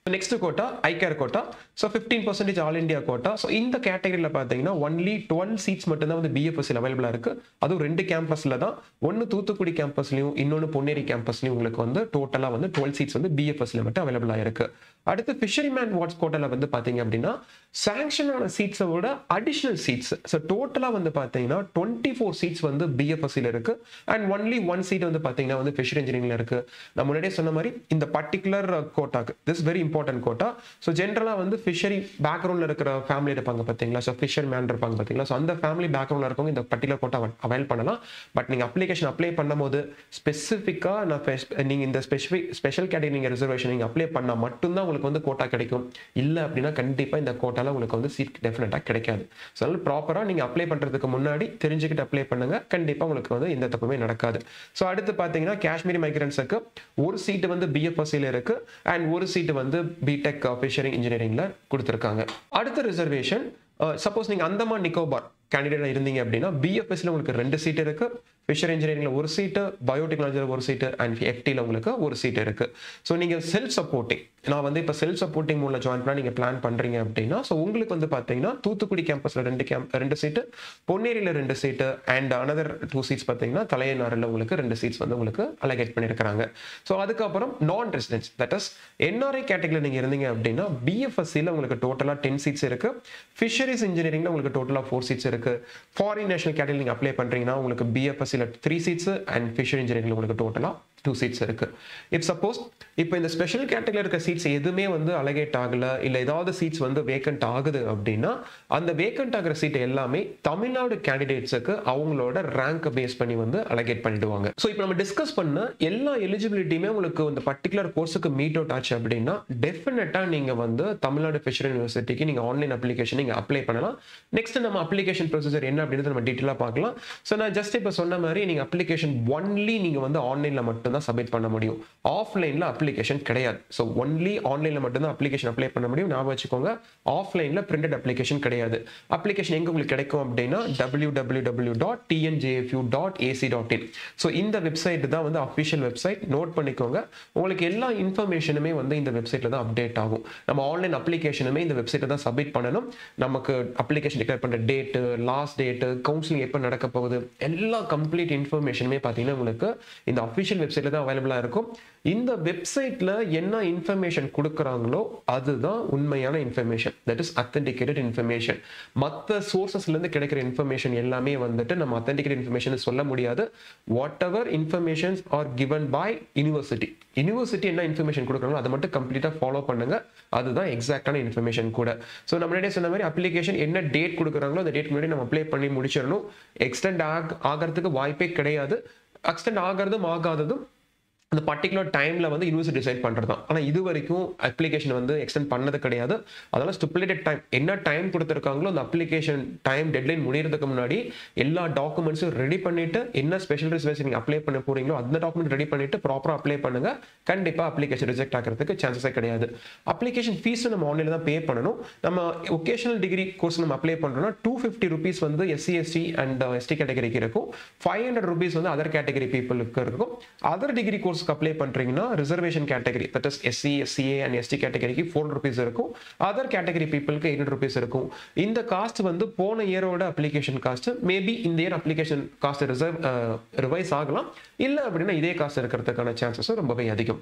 Speaker 1: next quota ICAR quota so fifteen percentage all India quota so இந்த கேட்டகரியில் பார்த்தீங்கன்னா ஒன்லி டுவெல் சீட்ஸ் மட்டும்தான் வந்து பிஎஃப்எஸ்சில் அவைலபிளாக இருக்கு அதுவும் ரெண்டு கேம்பஸில் தான் ஒன்று தூத்துக்குடி கேம்பஸ்லையும் இன்னொன்று பொன்னேரி கேம்பஸ்லையும் உங்களுக்கு வந்து டோட்டலாக வந்து டுவெல் சீட்ஸ் வந்து பிஎஃப்எஸ்சில் மட்டும் அவைலபிளாக இருக்கு அடுத்து ஃபிஷரிமேன் வாட்ஸ் கோட்டாவில் வந்து பார்த்தீங்க அப்படின்னா சாங்ஷன் ஆன சீட்ஸை விட அடிஷ்னல் சீட்ஸ் ஸோ டோட்டலாக வந்து பார்த்தீங்கன்னா டுவெண்ட்டி ஃபோர் சீட்ஸ் வந்து பிஎஃப்எஸ்சியில் இருக்கு அண்ட் ஒன்லி ஒன் சீட் வந்து பார்த்தீங்கன்னா வந்து ஃபிஷர் இன்ஜினியரிங்ல இருக்கு நான் முன்னாடியே சொன்ன மாதிரி இந்த பர்டிகுலர் கோட்டாக்கு this very important quota so ஜென்ரலாக வந்து ஃபிஷரி பேக்ரவுண்டில் இருக்கிற ஃபேமிலி இருப்பாங்க பார்த்தீங்களா ஸோ ஃபிஷர் மேன் இருப்பாங்க பார்த்தீங்களா ஸோ அந்த ஃபேமிலி பேக்ரவுண்டில் இருக்கவங்க இந்த பர்டிகுலர் கோட்டா அவைல் பண்ணலாம் பட் நீங்கள் அப்ளிகேஷன் அப்ளை பண்ணும்போது ஸ்பெசிஃபிக்காக நான் நீங்கள் இந்த ஸ்பெசிஃபிக் ஸ்பெஷல் கேட்டகரி நீங்கள் ரிசர்வேஷன் நீங்கள் அப்ளை பண்ணால் மட்டும்தான் உங்களுக்கு வந்து கோட்டா கிடைக்கும் இல்லை அப்படின்னா கண்டிப்பாக இந்த கோட்டாவில் உங்களுக்கு வந்து சீட் டெஃபினட்டாக கிடைக்காது ஸோ அதனால ப்ராப்பராக நீங்கள் அப்ளை பண்ணுறதுக்கு முன்னாடி தெரிஞ்சுக்கிட்டு அப்ளை பண்ணுங்க கண்டிப்பாக உங்களுக்கு வந்து எந்த தப்புமே நடக்காது ஸோ அடுத்து பார்த்தீங்கன்னா காஷ்மீரி மைக்ரன்ஸுக்கு ஒரு சீட்டு வந்து பிஎஃப்எஸ்சியில் இருக்கு அண்ட் ஒரு சீட்டு வந்து பிடெக் ஃபிஷரி இன்ஜினியரிங்கில் கொடுத்துருக்காங்க அடுத்த ரிசர்வேஷன் சப்போஸ் நீங்கள் அந்தமான் நிக்கோபார் கேண்டிடேட் இருந்தீங்க அப்படின்னா பிஎஃப்எஸ்ல உங்களுக்கு ரெண்டு சீட் இருக்கு ஃபிஷர் இன்ஜினியரிங்ல ஒரு சீட்டு பயோடெக்னாலஜியில் ஒரு சீட்டு அண்ட் எஃப்டியில் உங்களுக்கு ஒரு சீட் இருக்கு ஸோ நீங்கள் செல்ஃப் சப்போர்ட்டிங் நான் வந்து இப்போ செல்ஃப் சப்போர்ட்டிங் மூலம் ஜாயின் பண்ண நீங்கள் பிளான் பண்ணுறீங்க அப்படின்னா ஸோ உங்களுக்கு வந்து பார்த்தீங்கன்னா தூத்துக்குடி கேம்பஸில் ரெண்டு கேம்ப் ரெண்டு சீட்டு பொன்னேரியில் ரெண்டு seat and another two seats பார்த்தீங்கன்னா தலையனாரில் உங்களுக்கு ரெண்டு சீட்ஸ் வந்து உங்களுக்கு அலகேட் பண்ணியிருக்கிறாங்க ஸோ அதுக்கப்புறம் நான் ரெசிடென்ஸ் தட் இஸ் என்ஆர்ஐ கேட்டகரியில் நீங்கள் இருந்தீங்க அப்படின்னா பிஎஃப்எஸ்சியில் உங்களுக்கு டோட்டலாக டென் சீட்ஸ் இருக்கு ஃபிஷரிஸ் இன்ஜினியரிங்கில் உங்களுக்கு டோட்டலாக ஃபோர் சீட்ஸ் இருக்கு ஃபாரின் நேஷனல் கேட்டகரி நீங்கள் அப்ளை பண்ணுறீங்கன்னா உங்களுக்கு பிஎஃப்எஸ்சியில் த்ரீ சீட்ஸ் அண்ட் ஃபிஷர் இன்ஜினியரிங்கில் உங்களுக்கு டோட்டலாக டூ சீட்ஸ் இருக்கு இப் சப்போஸ் இப்போ இந்த ஸ்பெஷல் கேட்டகரியில் இருக்க சீட்ஸ் எதுவுமே வந்து அலகேட் ஆகல இல்லை ஏதாவது சீட்ஸ் வந்து வேக்கண்ட் ஆகுது அப்படின்னா அந்த வேக்கண்ட் ஆகிற சீட் எல்லாமே தமிழ்நாடு கேண்டிடேட்ஸுக்கு அவங்களோட ரேங்க் பேஸ் பண்ணி வந்து அலகேட் பண்ணிடுவாங்க ஸோ இப்போ நம்ம டிஸ்கஸ் பண்ண எல்லா எலிஜிபிலிட்டியுமே உங்களுக்கு இந்த பர்டிகுலர் கோர்ஸுக்கு மீட் அவுட் ஆச்சு அப்படின்னா டெஃபினட்டாக நீங்கள் வந்து தமிழ்நாடு ஃபிஷர் யூனிவர்சிட்டிக்கு நீங்கள் ஆன்லைன் அப்ளிகேஷன் நீங்கள் அப்ளை பண்ணலாம் நெக்ஸ்ட் நம்ம அப்ளிகேஷன் ப்ரொசீஜர் என்ன அப்படின்றது நம்ம டீட்டெயிலாக பார்க்கலாம் ஸோ நான் ஜஸ்ட் இப்போ சொன்ன மாதிரி நீங்கள் அப்ளிகேஷன் ஒன்லி நீங்கள் வந்து ஆன்லைனில் மட்டும் தான் சப்மிட் பண்ண முடியும் ஆஃப்லைனில் அப்ளிகேஷன் கிடையாது ஸோ ஒன்லி ஆன்லைனில் மட்டும்தான் அப்ளிகேஷன் அப்ளை பண்ண முடியும் ஞாபகம் வச்சுக்கோங்க ஆஃப்லைனில் பிரிண்டட் அப்ளிகேஷன் கிடையாது அப்ளிகேஷன் எங்கே உங்களுக்கு கிடைக்கும் அப்படின்னா W W W dot TNJFU dot AC dot in so இந்த வெப்சைட் தான் வந்து அஃபிஷியல் வெப்சைட் நோட் பண்ணிக்கோங்க உங்களுக்கு எல்லா இன்ஃபர்மேஷனுமே வந்து இந்த வெப்சைட்டில் தான் அப்டேட் ஆகும் நம்ம ஆன்லைன் அப்ளிகேஷனுமே இந்த வெப்சைட்டில் தான் சப்மிட் பண்ணணும் நமக்கு அப்ளிகேஷன் டிக்ளேர் பண்ணுற டேட்டு லாஸ்ட் டேட்டு கவுன்சிலிங் எப்போ நடக்க போகுது எல்லா கம்ப்ளீட் இன்ஃபர்மேஷனுமே பார்த்தீங்கன்னா உங்களுக்கு இந்த அஃபிஷியல் வெப்சைட்டில் தான் அவைலபிளாக இருக்கும் இந்த வெப்சைட்டில் என்ன இன்ஃபர்மேஷன் கொடுக்குறாங்களோ அதுதான் உண்மையான information that is authenticated information மற்ற சோர்சஸ்லேருந்து கிடைக்கிற இன்ஃபர்மேஷன் எல்லாமே வந்துட்டு நம்ம அத்தன்டிகேட் இன்ஃபர்மேஷன் சொல்ல முடியாது whatever informations are given by university university என்ன இன்ஃபர்மேஷன் கொடுக்குறாங்களோ அதை மட்டும் கம்ப்ளீட்டாக ஃபாலோ பண்ணுங்க அதுதான் எக்ஸாக்டான இன்ஃபர்மேஷன் கூட ஸோ நம்ம முன்னாடியே சொன்ன மாதிரி அப்ளிகேஷன் என்ன டேட் கொடுக்குறாங்களோ அந்த டேட் முன்னாடி நம்ம அப்ளை பண்ணி முடிச்சிடணும் எக்ஸ்டெண்ட் ஆக ஆகிறதுக்கு வாய்ப்பே கிடையாது எக்ஸ்டெண்ட் ஆகிறதும் ஆகாததும் அந்த பர்டிகுலர் டைமில் வந்து யூனிவர்சிட்டி டிசைட் பண்ணுறது தான் ஆனால் இது வரைக்கும் அப்ளிகேஷன் வந்து எக்ஸ்டெண்ட் பண்ணது கிடையாது அதெல்லாம் ஸ்டிப்புலேட்டட் டைம் என்ன டைம் கொடுத்துருக்காங்களோ அந்த அப்ளிகேஷன் டைம் டெட்லைன் முடியறதுக்கு முன்னாடி எல்லா டாக்குமெண்ட்ஸும் ரெடி பண்ணிட்டு என்ன ஸ்பெஷல் ரிசர்வேஷன் நீங்கள் அப்ளை பண்ண போறீங்களோ அந்த டாக்குமெண்ட் ரெடி பண்ணிட்டு ப்ராப்பராக அப்ளை பண்ணுங்க கண்டிப்பாக அப்ளிகேஷன் ரிஜெக்ட் ஆகிறதுக்கு சான்சஸே கிடையாது அப்ளிகேஷன் ஃபீஸும் நம்ம ஆன்லைனில் தான் பே பண்ணணும் நம்ம ஒகேஷனல் டிகிரி கோர்ஸ் நம்ம அப்ளை பண்ணுறோம்னா டூ ஃபிஃப்டி ருபீஸ் வந்து எஸ்சி எஸ்டி அண்ட் எஸ்டி கேட்டகரிக்கு இருக்கும் ஃபைவ் ஹண்ட்ரட் ருபீஸ் வந்து அதர் கேட்டகரி பீப்புளுக்கு இருக்கும் அதர் டிகிரி கோர்ஸ்க்கு அப்ளை பண்ணுறீங்கன்னா reservation category that is SC SCA and ST கேட்டகரிக்கு ஃபோர் ருபீஸ் இருக்கும் அதர் கேட்டகரி பீப்புளுக்கு எயிட் ருபீஸ் இருக்கும் இந்த காஸ்ட் வந்து போன இயரோட அப்ளிகேஷன் காஸ்ட் மேபி இந்த year application cost reserve revise ஆகலாம் இல்லை அப்படின்னா இதே காஸ்ட் இருக்கிறதுக்கான சான்சஸும் ரொம்பவே அதிகம்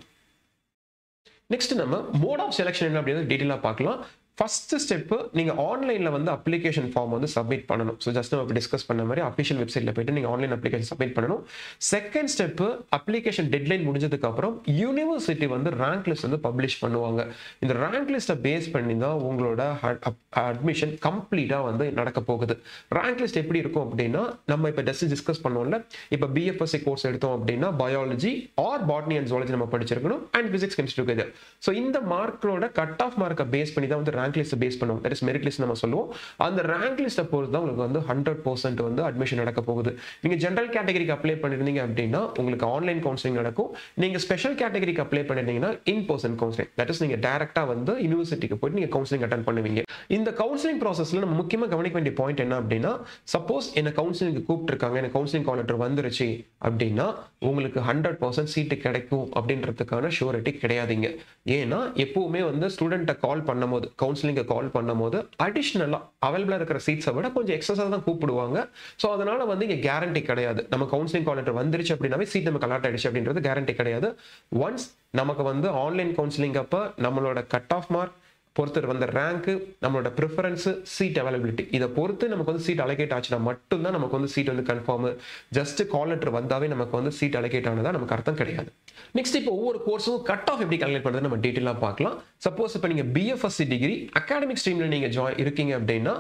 Speaker 1: நெக்ஸ்ட் நம்ம மோட் ஆஃப் செலெக்ஷன் என்ன அப்படின்றது டீட்டெயிலாக பார்க்கலாம் ஃபர்ஸ்ட் ஸ்டெப்பு நீங்கள் ஆன்லைனில் வந்து அப்ளிகேஷன் ஃபார்ம் வந்து சப்மிட் பண்ணணும் ஸோ ஜஸ்ட் நம்ம டிஸ்கஸ் பண்ண மாதிரி அஃபிஷியல் வெப்சைட்டில் போயிட்டு நீங்கள் ஆன்லைன் அப்ளிகேஷன் சப்மிட் பண்ணணும் செகண்ட் ஸ்டெப்பு அப்ளிகேஷன் டெட்லைன் முடிஞ்சதுக்கு அப்புறம் யூனிவர்சிட்டி வந்து ரேங்க் லிஸ்ட் வந்து பப்ளிஷ் பண்ணுவாங்க இந்த ரேங்க் லிஸ்ட்டை பேஸ் பண்ணி தான் உங்களோட அட்மிஷன் கம்ப்ளீட்டாக வந்து நடக்க போகுது ரேங்க் லிஸ்ட் எப்படி இருக்கும் அப்படின்னா நம்ம இப்போ ஜஸ்ட் டிஸ்கஸ் பண்ணோம்ல இப்போ பிஎஃப்எஸ்சி கோர்ஸ் எடுத்தோம் அப்படின்னா biology or botany and zoology நம்ம படிச்சிருக்கணும் and physics chemistry together so இந்த மார்க்கோட கட் ஆஃப் மார்க்கை பேஸ் பண்ணி தான் வந்து ரேங்க் லிஸ்ட் பேஸ் பண்ணுவோம் தட் இஸ் மெரிட் லிஸ்ட் நம்ம சொல்லுவோம் அந்த ரேங்க் லிஸ்ட்டை பொறுத்து தான் உங்களுக்கு வந்து ஹண்ட்ரட் பர்சன்ட் வந்து அட்மிஷன் நடக்க போகுது நீங்க ஜென்ரல் கேட்டகரிக்கு அப்ளை பண்ணிருந்தீங்க அப்படின்னா உங்களுக்கு ஆன்லைன் கவுன்சிலிங் நடக்கும் நீங்க ஸ்பெஷல் கேட்டகரிக்கு அப்ளை பண்ணிருந்தீங்கன்னா in person counselling that is நீங்க டேரக்டா வந்து யூனிவர்சிட்டிக்கு போயிட்டு நீங்க கவுன்சிலிங் அட்டன் பண்ணுவீங்க இந்த கவுன்சிலிங் ப்ராசஸ்ல நம்ம முக்கியமா கவனிக்க வேண்டிய பாயிண்ட் என்ன அப்படின்னா சப்போஸ் என்ன கவுன்சிலிங்க்கு கூப்பிட்டுருக்காங்க எனக்கு கவுன்சிலிங் கால் லெட்டர் வந்துருச்சு அப்படின்னா உங்களுக்கு ஹண்ட்ரட் பர்சன்ட் சீட்டு கிடைக்கும் அப்படின்றதுக்கான ஷூரிட்டி கிடையாதுங்க ஏன்னா எப்பவுமே வந்து ஸ்டூடெண்ட்டை கால் பண்ணும்போது கவுன்சிலிங்கை கால் பண்ணும்போது அடிஷ்னலாக அவைலபிளாக இருக்கிற சீட்ஸை விட கொஞ்சம் எக்ஸஸாக தான் கூப்பிடுவாங்க ஸோ அதனால வந்து இங்கே கேரண்டி கிடையாது நம்ம கவுன்சிலிங் கால் லெட்டர் வந்துருச்சு அப்படின்னாவே சீட் நமக்கு அலாட் ஆயிடுச்சு அப்படின்றது கேரண்டி கிடையாது ஒன்ஸ் நமக்கு வந்து ஆன்லைன் கவுன்சிலிங் அப்போ நம்மளோட கட் ஆஃப் மார்க் பொறுத்து வந்த ரேங்க்கு நம்மளோட ப்ரிஃபரன்ஸ் சீட் அவைலபிலிட்டி இதை பொறுத்து நமக்கு வந்து சீட் அலகேட் ஆச்சுன்னா மட்டும்தான் நமக்கு வந்து சீட் வந்து கன்ஃபார்ம் ஜஸ்ட் கால் லெட்டர் வந்தாவே நமக்கு வந்து சீட் அலகேட் ஆனதா நமக்கு அர்த்தம் கிடையாது நெக்ஸ்ட் இப்போ ஒவ்வொரு கோர்ஸும் கட் ஆஃப் எப்படி கால்குலேட் பண்ணுறது நம்ம டீட்டெயிலாக பார்க்கலாம் சப்போஸ் இப்போ நீங்கள் பிஎஃப்எஸ்சி டிகிரி அகாடமிக் ஸ்ட்ரீமில் நீங்கள் ஜாயின் இருக்கீங்க அப்படின்னா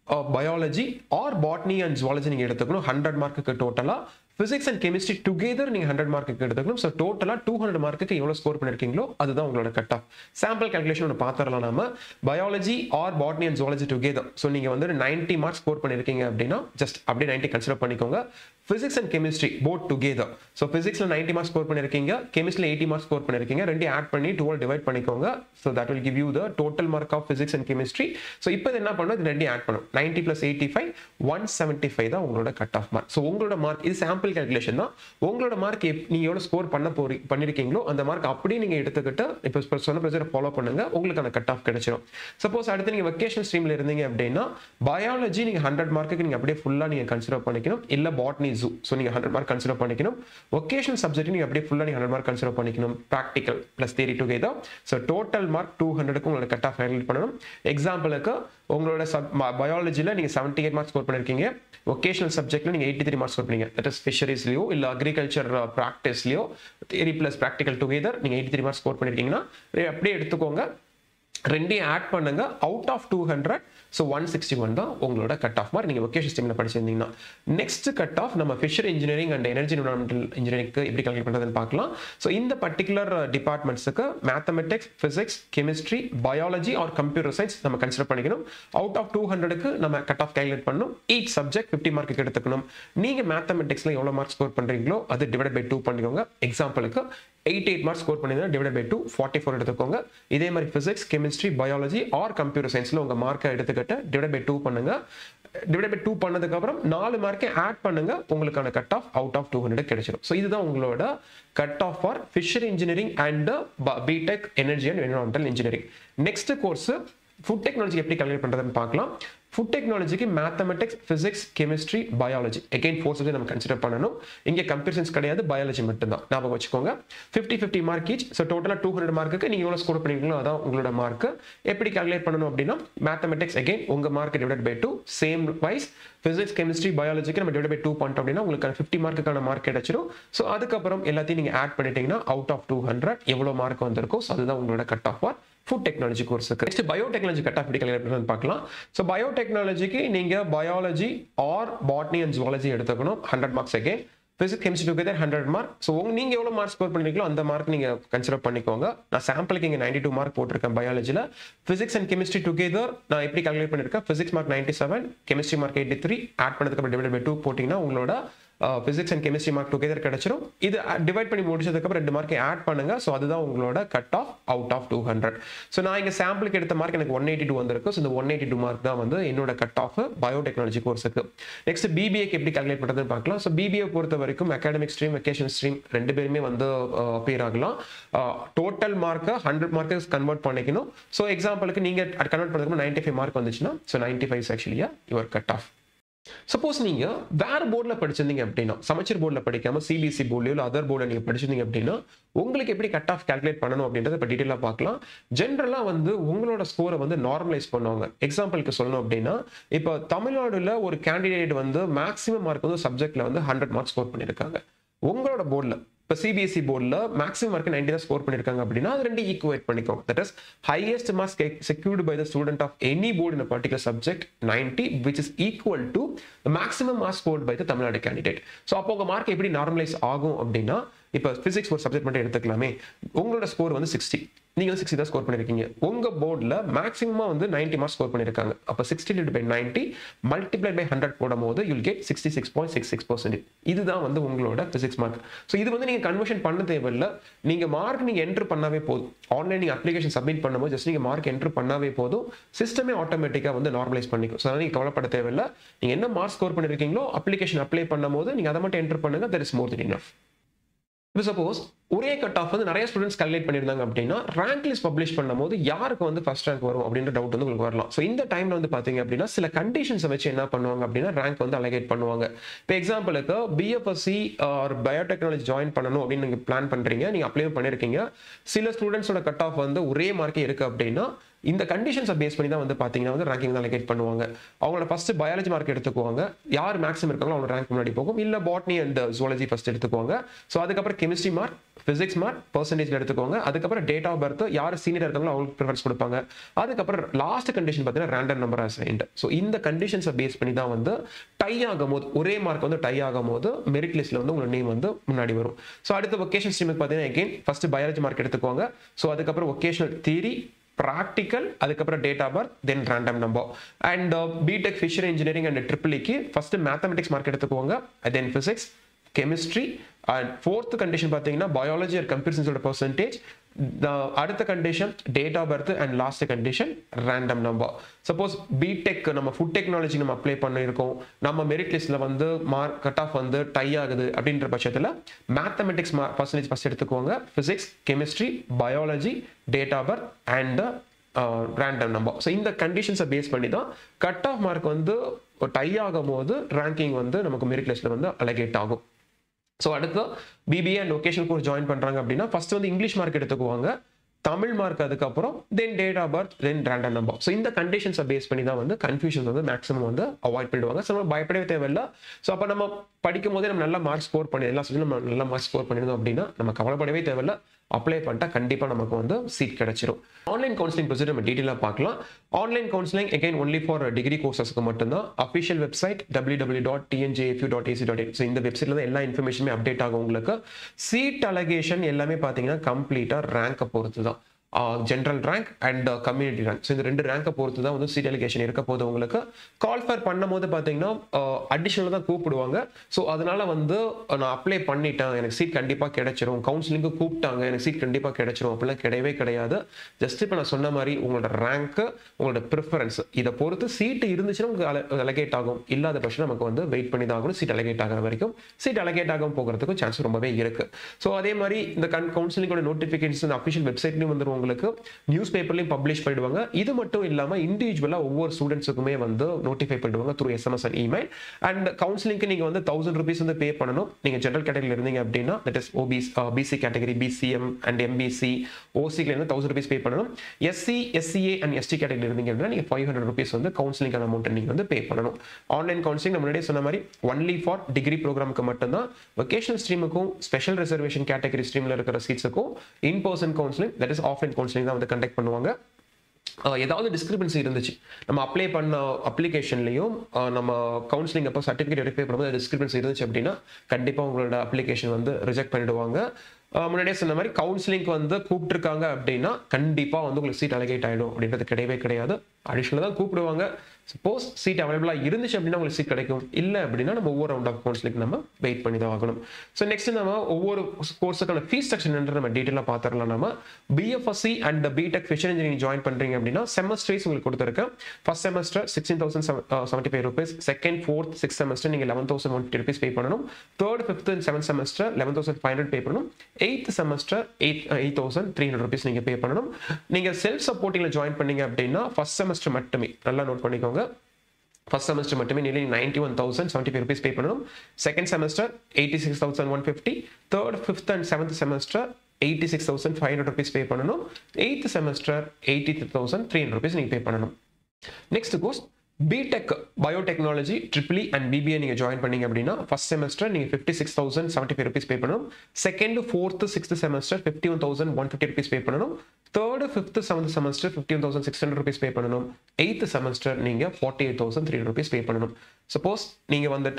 Speaker 1: biology or botany and zoology நீங்கள் எடுத்துக்கணும் ஹண்ட்ரட் மார்க்குக்கு டோட்டலாக ஃபிசிக்ஸ் அண்ட் கெமிஸ்ட்ரி டுகெதர் நீங்கள் ஹண்ட்ரட் மார்க்குக்கு எடுத்துக்கணும் ஸோ டோட்டலாக டூ ஹண்ட்ரட் மார்க்குக்கு எவ்வளோ ஸ்கோர் பண்ணிருக்கீங்களோ அதுதான் உங்களோட கட் ஆஃப் சாம்பிள் கேல்குலேஷன் ஒன்று பார்த்துடலாம் நாம biology or botany and zoology together so நீங்கள் வந்து நைன்ட்டி மார்க்ஸ் ஸ்கோர் பண்ணியிருக்கீங்க அப்படின்னா ஜஸ்ட் அப்படியே நைன்ட்டி கன்சிடர் பண்ணிக்கோங்க physics and chemistry both together so ஃபிசிக்ஸில் நைன்ட்டி மார்க்ஸ் ஸ்கோர் பண்ணியிருக்கீங்க கெமிஸ்ட்ரியில் எயிட்டி மார்க்ஸ் ஸ்கோர் பண்ணியிருக்கீங்க ரெண்டையும் ஆட் பண்ணி டுவெல் டிவைட் பண்ணிக்கோங்க so that will give you the total mark of physics and chemistry so இப்போ இது என்ன பண்ணணும் இது ரெண்டையும் ஆட் பண்ணும் ninety plus eighty five one seventy five தான் உங்களோட கட் ஆஃப் மார்க் ஸோ உங்களோட மார்க் இது சாம்பிள் கேல்குலேஷன் தான் உங்களோட மார்க் நீங்கள் எவ்வளோ ஸ்கோர் பண்ண போறீ பண்ணியிருக்கீங்களோ அந்த மார்க் அப்படியே நீங்கள் எடுத்துக்கிட்டு இப்போ சொன்ன ப்ரெசரை ஃபாலோ பண்ணுங்க உங்களுக்கு அந்த கட் ஆஃப் கிடைச்சிடும் சப்போஸ் அடுத்து நீங்கள் வெக்கேஷன் ஸ்ட்ரீமில் இருந்தீங்க அப்படின்னா பயாலஜி நீங்கள் ஹண்ட்ரட் மார்க்குக்கு நீங்கள் அப்படியே ஃபுல்லாக நீங்கள் கன்சிடர் பண்ணிக்கணும் இல்லை பாட்னி ஜூ ஸோ நீங்கள் ஹண்ட்ரட் மார்க் கன்சிடர் பண்ணிக்கணும் ஒகேஷனல் சப்ஜெக்ட் நீங்கள் அப்படியே ஃபுல்லாக நீங்கள் ஹண்ட்ரட் மார்க் கன்சிடர் பண்ணிக்கணும் practical plus theory together so total mark two ஹண்ட்ரடுக்கு உங்களோட கட் ஆஃப் ஹேண்டில் பண்ணணும் எக்ஸாம்பிளுக்கு உங்களோட சப் பயாலஜியில் நீங்கள் செவன்ட்டி எயிட் மார்க்ஸ் ஸ்கோர் பண்ணியிருக்கீங்க ஒகேஷனல் சப்ஜெக்ட்ல நீங்கள் எயிட்டி த்ரீ மார்க்ஸ் ஸ்கோர் பண்ணீங்க தட் இஸ் ஃபிஷரிஸ்லையோ இல்லை அக்ரிகல்ச்சர் ப்ராக்டிஸ்லையோ தேரி ப்ளஸ் ப்ராக்டிக்கல் டுகெதர் நீங்கள் எயிட்டி த்ரீ மார்க்ஸ் ஸ்கோர் பண்ணியிருக்கீங்கன்னா அப்படியே எடுத்துக்கோங்க ரெண்டையும் ஆட் பண்ணுங்க out of two hundred so one sixty one தான் உங்களோட கட் ஆஃப் மார்க் நீங்கள் ஒகேஷன் ஸ்ட்ரீமில் படிச்சிருந்தீங்கன்னா நெக்ஸ்ட் கட் ஆஃப் நம்ம fisher engineering and energy environmental இன்ஜினியரிங்க்கு எப்படி கால்குலேட் பண்ணுறதுன்னு பார்க்கலாம் ஸோ இந்த பர்டிகுலர் டிபார்ட்மெண்ட்ஸுக்கு mathematics physics chemistry biology or computer science நம்ம கன்சிடர் பண்ணிக்கணும் அவுட் ஆஃப் டூ ஹண்ட்ரடுக்கு நம்ம கட் ஆஃப் கால்குலேட் பண்ணணும் ஈச் சப்ஜெக்ட் ஃபிஃப்டி மார்க்கு எடுத்துக்கணும் நீங்கள் மேத்தமெட்டிக்ஸில் எவ்வளோ மார்க் ஸ்கோர் பண்ணுறீங்களோ அது டிவைட் பை டூ பண்ணிக்கோங்க எக்ஸாம்பிளுக்கு எயிட் எயிட் மார்க்ஸ் ஸ்கோர் பண்ணியிருந்தா divide by two forty four எடுத்துக்கோங்க இதே மாதிரி physics chemistry biology or computer சயின்ஸில் உங்கள் மார்க்கை எடுத்துக்கிட்டு டிவைட் பை டூ பண்ணுங்க டிவைட் பை டூ பண்ணதுக்கு அப்புறம் நாலு மார்க்கை ஆட் பண்ணுங்க உங்களுக்கான cut off out of two hundred கிடைச்சிடும் ஸோ இதுதான் உங்களோட cut off for fisher engineering and BTech energy and environmental engineering next course food technology எப்படி கால்குலேட் பண்ணுறதுன்னு பார்க்கலாம் food டெக்னாலஜிக்கு mathematics physics chemistry biology again four subject நம்ம consider பண்ணணும் இங்கே comparisons கிடையாது பயாலஜி மட்டும்தான் ஞாபகம் வச்சுக்கோங்க fifty fifty mark each so டோட்டலாக டூ ஹண்ட்ரட் மார்க்குக்கு நீங்கள் எவ்வளோ ஸ்கோர் பண்ணிருக்கீங்களோ அதான் உங்களோட மார்க் எப்படி கால்குலேட் பண்ணணும் அப்படின்னா மேத்தமெட்டிக்ஸ் அகைன் உங்கள் mark divide by two same wise physics chemistry பயாலஜிக்கு நம்ம டிவைட் பை டூ பண்ணிட்டோம் அப்படின்னா உங்களுக்கு ஃபிஃப்டி மார்க்குக்கான மார்க் கிடைச்சிடும் ஸோ அதுக்கப்புறம் எல்லாத்தையும் நீங்கள் ஆட் பண்ணிட்டீங்கன்னா அவுட் ஆஃப் டூ ஹண்ட்ரட் எவ்வளோ மார்க் வந்திருக்கோ ஸோ அதுதான் உங்களோட cut off for food technology கோர்ஸுக்கு நெக்ஸ்ட் பயோடெக்னாலஜி கட் ஆஃப் எப்படி calculate பார்க்கலாம் ஸோ பயோடெக்னாலஜிக்கு நீங்கள் biology or botany and zoology எடுத்துக்கணும் hundred marks again physics chemistry together hundred mark so உங்க நீங்கள் எவ்வளோ மார்க் ஸ்கோர் பண்ணிருக்கீங்களோ அந்த மார்க் நீங்கள் கன்சிடர் பண்ணிக்கோங்க நான் சாம்பிளுக்கு இங்கே நைன்டி டூ மார்க் போட்டிருக்கேன் பயாலஜியில் ஃபிசிக்ஸ் அண்ட் கெமிஸ்ட்ரி டுகெதர் நான் எப்படி கால்குலேட் பண்ணியிருக்கேன் physics mark ninety seven chemistry mark eighty three add பண்ணதுக்கு அப்புறம் டிவைட் பை டூ போட்டிங்கன்னா உங்களோட physics and chemistry mark together கிடைச்சிரும் இது டிவைட் பண்ணி முடிச்சதுக்கப்புறம் ரெண்டு மார்க்கை ஆட் பண்ணுங்க ஸோ அதுதான் உங்களோட cut off out of two hundred so நான் இங்கே சாம்பிளுக்கு எடுத்த மார்க் எனக்கு ஒன் எயிட்டி டூ வந்திருக்கு ஸோ இந்த ஒன் எயிட்டி டூ மார்க் தான் வந்து என்னோட கட் ஆஃப் பயோடெக்னாலஜி கோர்ஸுக்கு நெக்ஸ்ட் பிபிஏக்கு எப்படி கால்குலேட் பண்ணுறதுன்னு பார்க்கலாம் ஸோ பிபிஏ பொறுத்த வரைக்கும் அகாடமிக் ஸ்ட்ரீம் வெக்கேஷன் ஸ்ட்ரீம் ரெண்டு பேருமே வந்து அப்பியர் ஆகலாம் டோட்டல் மார்க்கை ஹண்ட்ரட் மார்க்கு கன்வெர்ட் பண்ணிக்கணும் ஸோ எக்ஸாம்பிளுக்கு நீங்கள் கன்வெர்ட் பண்ணதுக்கு நைன்டி ஃபைவ் மார்க் வந்துச்சுன்னா ஸோ நைன்டி ஃபைவ் ஆக்சுவலியா யுவர் கட் ஆஃப் சப்போஸ் நீங்க வேற போர்டில் படிச்சிருந்தீங்க அப்படின்னா சமச்சீர் போர்டில் படிக்காம சிபிஎஸ்சி போர்ட்லயோ இல்லை அதர் போர்டில் நீங்க படிச்சிருந்தீங்க அப்படின்னா உங்களுக்கு எப்படி கட் ஆஃப் கால்குலேட் பண்ணணும் அப்படின்றத இப்போ டீட்டெயிலாக பார்க்கலாம் ஜென்ரலாக வந்து உங்களோட ஸ்கோரை வந்து நார்மலைஸ் பண்ணுவாங்க எக்ஸாம்பிளுக்கு சொல்லணும் அப்படின்னா இப்போ தமிழ்நாடுல ஒரு கேண்டிடேட் வந்து மேக்ஸிமம் மார்க் வந்து சப்ஜெக்ட்ல வந்து ஹண்ட்ரட் மார்க் ஸ்கோர் பண்ணியிருக்காங்க உங்களோட போர்டில் இப்போ சிபிஎஸ்சி போர்டில் மேக்ஸிமம் மார்க் நைன்டி தான் ஸ்கோர் பண்ணியிருக்காங்க அப்படின்னா அது ரெண்டு ஈக்குவேட் பண்ணிக்கோங்க that is highest marks secured by the student of any board in particular subject ninety which is equal to maximum marks scored by the Tamil Nadu candidate so அப்போ உங்கள் mark எப்படி normalise ஆகும் அப்படின்னா இப்போ ஃபிசிக்ஸ் ஒரு சப்ஜெக்ட் மட்டும் எடுத்துக்கலாமே உங்களோட ஸ்கோர் வந்து சிக்ஸ்டி நீங்க சிக்ஸ்டி தான் ஸ்கோர் பண்ணிருக்கீங்க உங்க போர்டில் மேக்ஸிமம் வந்து நைன்டி மார்க்ஸ் ஸ்கோர் பண்ணிருக்காங்க அப்போ sixty divide by ninety multiply by hundred போடும் போது you'll get sixty six point six six percentage இதுதான் வந்து உங்களோட பிசிக்ஸ் மார்க் ஸோ இது வந்து நீங்க கன்வர்ஷன் பண்ண தேவையில்லை நீங்க மார்க் நீங்க என்ட்ரு பண்ணாவே போதும் ஆன்லைன் நீங்க அப்ளிகேஷன் சப்மிட் பண்ணும்போது ஜஸ்ட் நீங்க மார்க் என்ட்ரு பண்ணாவே போதும் சிஸ்டமே ஆட்டோமேட்டிக்காக வந்து நார்மலைஸ் பண்ணிக்கும் ஸோ அதனால் நீங்க கவலைப்பட தேவையில்லை நீங்க என்ன மார்க் ஸ்கோர் பண்ணிருக்கீங்களோ அப்ளிகேஷன் அப்ளை பண்ணும்போது நீங்க அதை மட்டும் என்ட்ரு பண்ணுங்க that is more than enough இப்போ சப்போஸ் ஒரே கட் ஆஃப் வந்து நிறைய ஸ்டூடெண்ட்ஸ் கல்குலேட் பண்ணியிருந்தாங்க அப்படின்னா ரேங்க் லிஸ்ட் பப்ளிஷ் பண்ணும்போது யாருக்கு வந்து ஃபர்ஸ்ட் ரேங்க் வரும் அப்படின்ற டவுட் வந்து உங்களுக்கு வரலாம் ஸோ இந்த டைம்ல வந்து பாத்தீங்க அப்படின்னா சில கண்டிஷன்ஸை வச்சு என்ன பண்ணுவாங்க அப்படின்னா ரேங்க் வந்து அலகேட் பண்ணுவாங்க இப்போ எக்ஸாம்பிளுக்கு பிஎஃப்எஸ்சி ஆர் பயோடெக்னாலஜி ஜாயின் பண்ணணும் அப்படின்னு நீங்க பிளான் பண்றீங்க நீங்க அப்ளை பண்ணிருக்கீங்க சில ஸ்டூடெண்ட்ஸோட கட் ஆஃப் வந்து ஒரே மார்க்கே இருக்கு அப்படின்னா இந்த கண்டிஷன்ஸை பேஸ் பண்ணி தான் வந்து பார்த்தீங்கன்னா வந்து ரேங்கிங் தான் அலகேட் பண்ணுவாங்க அவங்களோட ஃபர்ஸ்ட் பயாலஜி மார்க் எடுத்துக்குவாங்க யார் மேக்ஸிமம் இருக்காங்களோ அவங்க ரேங்க் முன்னாடி போகும் இல்லை பாட்னி அண்ட் ஜுவாலஜி ஃபர்ஸ்ட் எடுத்துக்குவாங்க ஸோ அதுக்கப்புறம் chemistry mark physics mark percentage எடுத்துக்கோங்க அதுக்கப்புறம் டேட் ஆஃப் பர்த் யார் சீனியர் இருக்காங்களோ அவங்களுக்கு ப்ரிஃபரன்ஸ் கொடுப்பாங்க அதுக்கப்புறம் லாஸ்ட் கண்டிஷன் பார்த்தீங்கன்னா ரேண்டம் நம்பர் அசைன்ட் ஸோ இந்த கண்டிஷன்ஸை பேஸ் பண்ணி தான் வந்து டை ஆகும் போது ஒரே மார்க் வந்து டை ஆகும் போது மெரிட் லிஸ்ட்ல வந்து உங்களோட நேம் வந்து முன்னாடி வரும் ஸோ அடுத்த ஒகேஷன் ஸ்ட்ரீமுக்கு பார்த்தீங்கன்னா எகைன் ஃபர்ஸ்ட் பயாலஜி மார்க் எடுத்துக்கோங்க ஸோ அதுக்கப்புறம் ஒகேஷனல் தியரி ப்ராக்டிக்கல் அதுக்கப்புறம் date of birth then random number and BTech fisher engineering and ட்ரிபிளிக்கு ஃபர்ஸ்ட் மேத்தமெட்டிக்ஸ் மார்க் எடுத்துக்கோங்க then physics chemistry and fourth condition பார்த்தீங்கன்னா பயாலஜி ஆர் கம்ப்யூட்டர் சயின்ஸோட percentage அடுத்த condition date of birth and last condition random number suppose BTech நம்ம food technology நம்ம apply பண்ணியிருக்கோம் நம்ம merit லிஸ்ட்ல வந்து மார்க் கட் ஆஃப் வந்து டை ஆகுது அப்படின்ற பட்சத்தில் மேத்தமெட்டிக்ஸ் பர்சன்டேஜ் ஃபர்ஸ்ட் எடுத்துக்கோங்க physics chemistry biology date of birth and random number so இந்த கண்டிஷன்ஸை பேஸ் பண்ணி தான் கட் ஆஃப் மார்க் வந்து டை ஆகும் போது ரேங்கிங் வந்து நமக்கு மெரிட் லிஸ்ட்ல வந்து அலகேட் ஆகும் ஸோ அடுத்து BBA and vocational course join பண்ணுறாங்க அப்படின்னா ஃபர்ஸ்ட் வந்து இங்கிலீஷ் மார்க் எடுத்துக்குவாங்க தமிழ் மார்க் அதுக்கப்புறம் then date of birth then random number so இந்த கண்டிஷன்ஸை பேஸ் பண்ணி தான் வந்து கன்ஃபியூஷன் வந்து மேக்ஸிமம் வந்து அவாய்ட் பண்ணிடுவாங்க ஸோ நம்ம பயப்படவே தேவையில்லை ஸோ அப்போ நம்ம படிக்கும் போதே நம்ம நல்ல மார்க் ஸ்கோர் பண்ணி எல்லா சொல்லி நம்ம நல்ல மார்க் ஸ்கோர் பண்ணியிருந்தோம் அப்படின்னா நம்ம கவலைப்படவே தேவையில்லை அப்ளை பண்ணிட்டா கண்டிப்பாக நமக்கு வந்து சீட் கிடைச்சிரும் ஆன்லைன் கவுன்சிலிங் ப்ரொசீஜர் நம்ம டீட்டெயிலாக பார்க்கலாம் online counselling again only for degree கோர்சஸ்க்கு மட்டும்தான் official website W W dot TNJFU dot AC dot so இந்த வெப்சைட்ல தான் எல்லா இன்ஃபர்மேஷனுமே அப்டேட் ஆகும் உங்களுக்கு சீட் அலகேஷன் எல்லாமே பார்த்தீங்கன்னா கம்ப்ளீட்டாக ரேங்கை பொறுத்து தான் general rank and community rank so இந்த ரெண்டு ரேங்கை பொறுத்து தான் வந்து சீட் அலிகேஷன் இருக்க போது உங்களுக்கு கால் ஃபர் பண்ணும் போது பார்த்தீங்கன்னா அடிஷனலாக தான் கூப்பிடுவாங்க ஸோ அதனால வந்து நான் அப்ளை பண்ணிட்டேன் எனக்கு சீட் கண்டிப்பாக கிடைச்சிரும் கவுன்சிலிங்க்கு கூப்பிட்டாங்க எனக்கு சீட் கண்டிப்பாக கிடைச்சிரும் அப்படிலாம் கிடையவே கிடையாது ஜஸ்ட் இப்போ நான் சொன்ன மாதிரி உங்களோட ரேங்க்கு உங்களோட ப்ரிஃபரன்ஸ் இதை பொறுத்து சீட்டு இருந்துச்சுன்னா உங்களுக்கு அலகேட் ஆகும் இல்லாத பட்சம் நமக்கு வந்து வெயிட் பண்ணி தான் ஆகணும் சீட் அலகேட் ஆகிற வரைக்கும் சீட் அலகேட் ஆகும் போகிறதுக்கும் சான்ஸ் ரொம்பவே இருக்கு ஸோ அதே மாதிரி இந்த கன் கவுன்சிலிங்கோட நோட்டிஃபிகேஷன் அஃபிஷியல் வெப்சைட்லையும் வந்துடும் உங்களுக்கு நியூஸ் பேப்பர்லையும் பப்ளிஷ் பண்ணிடுவாங்க இது மட்டும் இல்லாமல் இண்டிவிஜுவலாக ஒவ்வொரு ஸ்டூடெண்ட்ஸுக்குமே வந்து நோட்டிஃபை பண்ணிடுவாங்க through SMS and email and கவுன்சிலிங்க்கு நீங்கள் வந்து தௌசண்ட் ருபீஸ் வந்து பே பண்ணணும் நீங்கள் ஜென்ரல் கேட்டகரியில் இருந்தீங்க அப்படின்னா தட் இஸ் ஓபிஸ் BC category BCM and MBC ஓசிக்கு இருந்து தௌசண்ட் ருபீஸ் பே பண்ணணும் SC SCA and ST category இருந்தீங்க அப்படின்னா நீங்கள் ஃபைவ் ஹண்ட்ரட் ருபீஸ் வந்து கவுன்சிலிங்கான அமௌண்ட் நீங்கள் வந்து பே பண்ணணும் ஆன்லைன் கவுன்சிலிங் நம்ம முன்னாடியே சொன்ன மாதிரி ஒன்லி ஃபார் டிகிரி ப்ரோக்ராமுக்கு மட்டும்தான் வொகேஷனல் ஸ்ட்ரீமுக்கும் ஸ்பெஷல் ரிசர்வேஷன் கேட்டகரி ஸ்ட்ரீமில் இருக்கிற சீட்ஸுக்கும் in person counselling that is offline counselling தான் வந்து கண்டக்ட் பண்ணுவாங்க ஏதாவது டிஸ்கிரிபன்சி இருந்துச்சு நம்ம அப்ளை பண்ண அப்ளிகேஷன்லையும் நம்ம கவுன்சிலிங் அப்போ சர்டிஃபிகேட் வெரிஃபை பண்ணும்போது டிஸ்கிரிபன்சி இருந்துச்சு அப்படின்னா கண்டிப்பாக உங்களோட அப்ளிகேஷன் வந்து ரிஜெக்ட் பண்ணிடுவாங்க முன்னாடியே சொன்ன மாதிரி கவுன்சிலிங்க்கு வந்து கூப்பிட்டுருக்காங்க அப்படின்னா கண்டிப்பாக வந்து உங்களுக்கு சீட் அலகேட் ஆகிடும் அப்படின்றது கிடையவே கிடையாது அடிஷனலாக தான் கூப்பிடுவாங்க சப்போஸ் சீட் அவைலபிளாக இருந்துச்சு அப்படின்னா உங்களுக்கு சீட் கிடைக்கும் இல்லை அப்படின்னா நம்ம ஒவ்வொரு ரவுண்ட் ஆஃப் கவுன்சிலிங் நம்ம வெயிட் பண்ணி தான் ஆகணும் ஸோ நெக்ஸ்ட் நம்ம ஒவ்வொரு கோர்ஸுக்கான ஃபீஸ் ஸ்ட்ரக்சர் நம்ம டீட்டெயிலாக பார்த்துடலாம் நம்ம BFSc and BTech fisher engineering join பண்ணுறீங்க அப்படின்னா செமஸ்டர்ஸ் உங்களுக்கு கொடுத்துருக்கேன் first semester sixteen thousand seventy five rupees second fourth six semester நீங்கள் eleven thousand one fifty rupees pay பண்ணணும் third fifth and seventh semester eleven thousand five hundred pay பண்ணணும் eighth semester eight eight thousand three hundred rupees நீங்கள் pay பண்ணணும் நீங்கள் self சப்போர்ட்டிங்கில் join பண்ணீங்க அப்படின்னா first semester மட்டுமே நல்லா நோட் பண்ணிக்கோங்க ஃபர்ஸ்ட் செமஸ்டர் மட்டுமே நிலை ninety one thousand seventy five rupees pay பண்ணணும் second semester eighty six thousand one fifty third fifth and seventh semester eighty six thousand five hundred rupees pay பண்ணணும் eighth semester eighty three thousand three hundred rupees நீங்கள் pay பண்ணணும் next course BTech biotechnology ட்ரிபிளி and BBA நீங்கள் join பண்ணீங்க அப்படின்னா first semester நீங்கள் fifty six thousand seventy five rupees pay பண்ணணும் second fourth sixth semester fifty one thousand one fifty rupees pay பண்ணணும் third fifth seventh semester fifty one thousand six hundred rupees pay பண்ணணும் eighth semester நீங்கள் forty eight thousand three rupees pay பண்ணணும் suppose நீங்கள் வந்துட்டு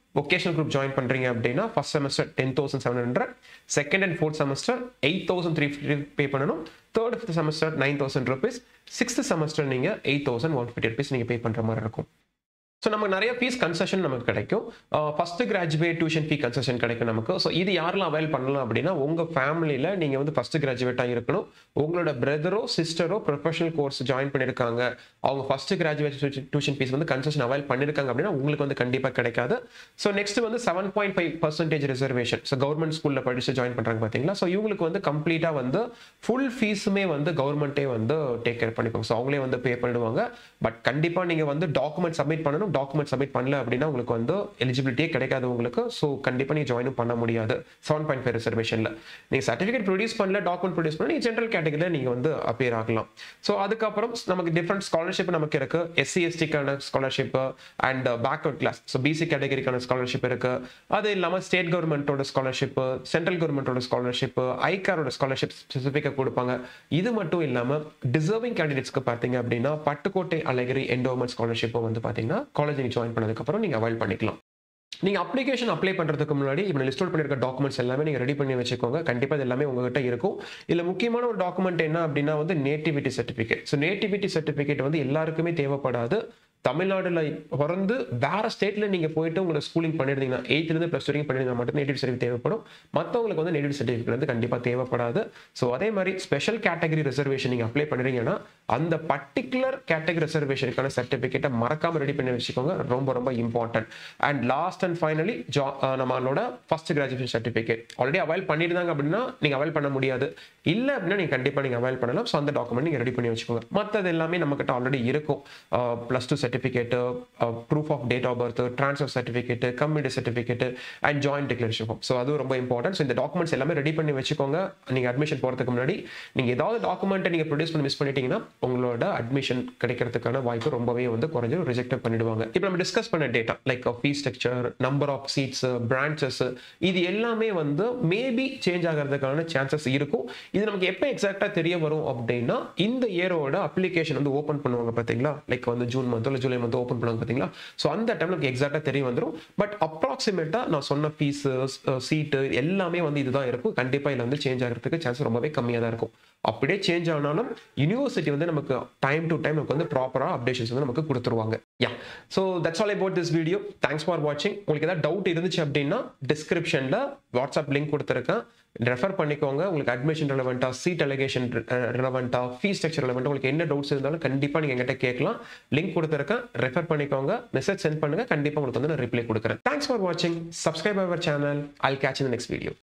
Speaker 1: vocational group join பண்ணுறீங்க அப்படின்னா first semester ten thousand seven hundred second and fourth semester eight thousand three fifty pay பண்ணணும் third fifth semester nine thousand rupees sixth semester நீங்கள் eight thousand one fifty rupees நீங்கள் pay பண்ணுற மாதிரி இருக்கும் so நமக்கு நிறைய ஃபீஸ் கன்செஷன் நமக்கு கிடைக்கும் first graduate tuition fee concession கிடைக்கும் நமக்கு ஸோ இது யாரெல்லாம் அவைல் பண்ணலாம் அப்படின்னா உங்கள் ஃபேமிலியில் நீங்கள் வந்து ஃபர்ஸ்ட் கிராஜுவேட்டாக இருக்கணும் உங்களோட பிரதரோ சிஸ்டரோ ப்ரொஃபஷனல் கோர்ஸ் ஜாயின் பண்ணியிருக்காங்க அவங்க ஃபர்ஸ்ட் கிராஜுவேட் டியூஷன் ஃபீஸ் வந்து கன்செஷன் அவைல் பண்ணியிருக்காங்க அப்படின்னா உங்களுக்கு வந்து கண்டிப்பாக கிடைக்காது ஸோ நெக்ஸ்ட் வந்து seven point five percentage reservation so government ஸ்கூலில் படிச்சு ஜாயின் பண்ணுறாங்க பார்த்தீங்களா ஸோ இவங்களுக்கு வந்து கம்ப்ளீட்டாக வந்து ஃபுல் ஃபீஸுமே வந்து கவர்மெண்ட்டே வந்து டேக் கேர் பண்ணிப்பாங்க ஸோ அவங்களே வந்து பே பண்ணிடுவாங்க பட் கண்டிப்பாக நீங்கள் வந்து டாக்குமெண்ட் சப்மிட் பண்ணணும் டாக்குமெண்ட் சப்மிட் பண்ணல அப்படின்னா உங்களுக்கு வந்து எலிஜிபிலிட்டியே கிடைக்காது உங்களுக்கு ஸோ கண்டிப்பாக நீங்கள் ஜாயினும் பண்ண முடியாது செவன் பாயிண்ட் ஃபைவ் ரிசர்வேஷனில் நீங்கள் சர்டிஃபிகேட் ப்ரொடியூஸ் பண்ணல டாக்குமெண்ட் ப்ரொடியூஸ் பண்ணல நீங்கள் ஜென்ரல் கேட்டகரியில் நீங்கள் வந்து அப்பியர் ஆகலாம் ஸோ அதுக்கப்புறம் நமக்கு டிஃப்ரெண்ட் ஸ்காலர்ஷிப் நமக்கு இருக்கு எஸ்சி எஸ்டிக்கான scholarship and backward class so BC கேட்டகரிக்கான ஸ்காலர்ஷிப் இருக்கு அது இல்லாமல் ஸ்டேட் கவர்மெண்ட்டோட ஸ்காலர்ஷிப் சென்ட்ரல் கவர்மெண்ட்டோட ஸ்காலர்ஷிப் ஐகாரோட ஸ்காலர்ஷிப் ஸ்பெசிஃபிக்காக கொடுப்பாங்க இது மட்டும் இல்லாமல் டிசர்விங் கேண்டிடேட்ஸ்க்கு பார்த்தீங்க அப்படின்னா பட்டுக்கோட்டை அழகிரி என்டோமெண்ட் ஸ்காலர்ஷிப்பை வந்து பார்த்தீங்கன்னா காலேஜ் நீங்கள் ஜாயின் பண்ணதுக்கப்புறம் நீங்கள் அவைல் பண்ணிக்கலாம் நீங்கள் அப்ளிகேஷன் அப்ளை பண்ணுறதுக்கு முன்னாடி இப்போ லிஸ்ட் அவுட் பண்ணியிருக்க டாக்குமெண்ட்ஸ் எல்லாமே நீங்கள் ரெடி பண்ணி வச்சுக்கோங்க கண்டிப்பாக இது எல்லாமே உங்ககிட்ட இருக்கும் இல்லை முக்கியமான ஒரு டாக்குமெண்ட் என்ன அப்படின்னா வந்து nativity certificate so nativity certificate வந்து எல்லாருக்குமே தேவைப்படாது தமிழ்நாடுல பிறந்து வேற ஸ்டேட்ல நீங்க போயிட்டு உங்களை ஸ்கூலிங் பண்ணிருந்தீங்கன்னா எயித்துல இருந்து பிளஸ் வரைக்கும் பண்ணிருந்தா மட்டும் நேட்டிவ் சர்டிஃபிகேட் தேவைப்படும் மற்றவங்களுக்கு வந்து நேட்டிவ் சர்டிஃபிகேட் வந்து கண்டிப்பா தேவைப்படாது ஸோ அதே மாதிரி ஸ்பெஷல் கேட்டகரி ரிசர்வேஷன் நீங்க அப்ளை பண்ணுறீங்கன்னா அந்த பர்டிகுலர் கேட்டகரி ரிசர்வேஷனுக்கான சர்டிஃபிகேட்டை மறக்காம ரெடி பண்ணி வச்சுக்கோங்க ரொம்ப ரொம்ப important and last and finally ஜா நம்மளோட first graduation certificate already avail பண்ணியிருந்தாங்க அப்படின்னா நீங்க அவைல் பண்ண முடியாது இல்லை அப்படின்னா நீங்க கண்டிப்பா நீங்க அவைல் பண்ணலாம் ஸோ அந்த டாக்குமெண்ட் நீங்க ரெடி பண்ணி வச்சுக்கோங்க மற்றது எல்லாமே நம்ம கிட்ட ஆல்ரெடி இருக்கும் plus two certificate proof of date of birth transfer certificate community certificate and joint declaration form so அதுவும் ரொம்ப இம்பார்ட்டன்ட் ஸோ இந்த டாக்குமெண்ட்ஸ் எல்லாமே ரெடி பண்ணி வச்சுக்கோங்க நீங்கள் அட்மிஷன் போகிறதுக்கு முன்னாடி நீங்கள் ஏதாவது டாக்குமெண்ட்டை நீங்கள் ப்ரொடியூஸ் பண்ணி மிஸ் பண்ணிட்டீங்கன்னா உங்களோட அட்மிஷன் கிடைக்கிறதுக்கான வாய்ப்பு ரொம்பவே வந்து குறைஞ்சிரும் ரிஜெக்ட் பண்ணிடுவாங்க இப்போ நம்ம டிஸ்கஸ் பண்ண data like fees structure number of seats branches இது எல்லாமே வந்து மேபி சேஞ்ச் ஆகிறதுக்கான சான்சஸ் இருக்கும் இது நமக்கு எப்போ எக்ஸாக்டாக தெரிய வரும் அப்படின்னா இந்த இயரோட அப்ளிகேஷன் வந்து ஓப்பன் பண்ணுவாங்க பார்த்தீங்களா லைக் வந்து ஜூன் மந்த் இல்லை ஜூலை மந்த் ஓப்பன் பண்ணுவாங்க பார்த்தீங்களா ஸோ அந்த டைம் நமக்கு எக்ஸாக்டாக தெரிய வந்துடும் பட் அப்ராக்சிமேட்டாக நான் சொன்ன ஃபீஸ் சீட்டு எல்லாமே வந்து இதுதான் இருக்கும் கண்டிப்பாக இதில் வந்து சேஞ்ச் ஆகிறதுக்கு சான்ஸ் ரொம்பவே கம்மியாக தான் இருக்கும் அப்படியே சேஞ்ச் ஆனாலும் யூனிவர்சிட்டி வந்து நமக்கு டைம் டு டைம் நமக்கு வந்து ப்ராப்பராக அப்டேஷன்ஸ் வந்து நமக்கு கொடுத்துருவாங்க yeah so that's all about this video thanks for வாட்சிங் உங்களுக்கு ஏதாவது டவுட் இருந்துச்சு அப்படின்னா டிஸ்கிரிப்ஷனில் வாட்ஸ்அப் லிங்க் கொடுத்துருக்கேன் ரெஃபர் பண்ணிக்கோங்க உங்களுக்கு அட்மிஷன் ரெலவெண்ட்டாக சீட் அலிகேஷன் ரெலவெண்ட்டாக ஃபீஸ் ஸ்ட்ரக்சர் ரெலவெண்ட்டாக உங்களுக்கு என்ன டவுட்ஸ் இருந்தாலும் கண்டிப்பாக நீங்கள் எங்கிட்ட கேட்கலாம் லிங்க் கொடுத்துருக்கேன் ரெஃபர் பண்ணிக்கோங்க மெசேஜ் சென்ட் பண்ணுங்க கண்டிப்பாக உங்களுக்கு வந்து நான் ரிப்ளை கொடுக்குறேன் தேங்க்ஸ் ஃபார் வாட்சிங் subscribe our channel I'll catch in next video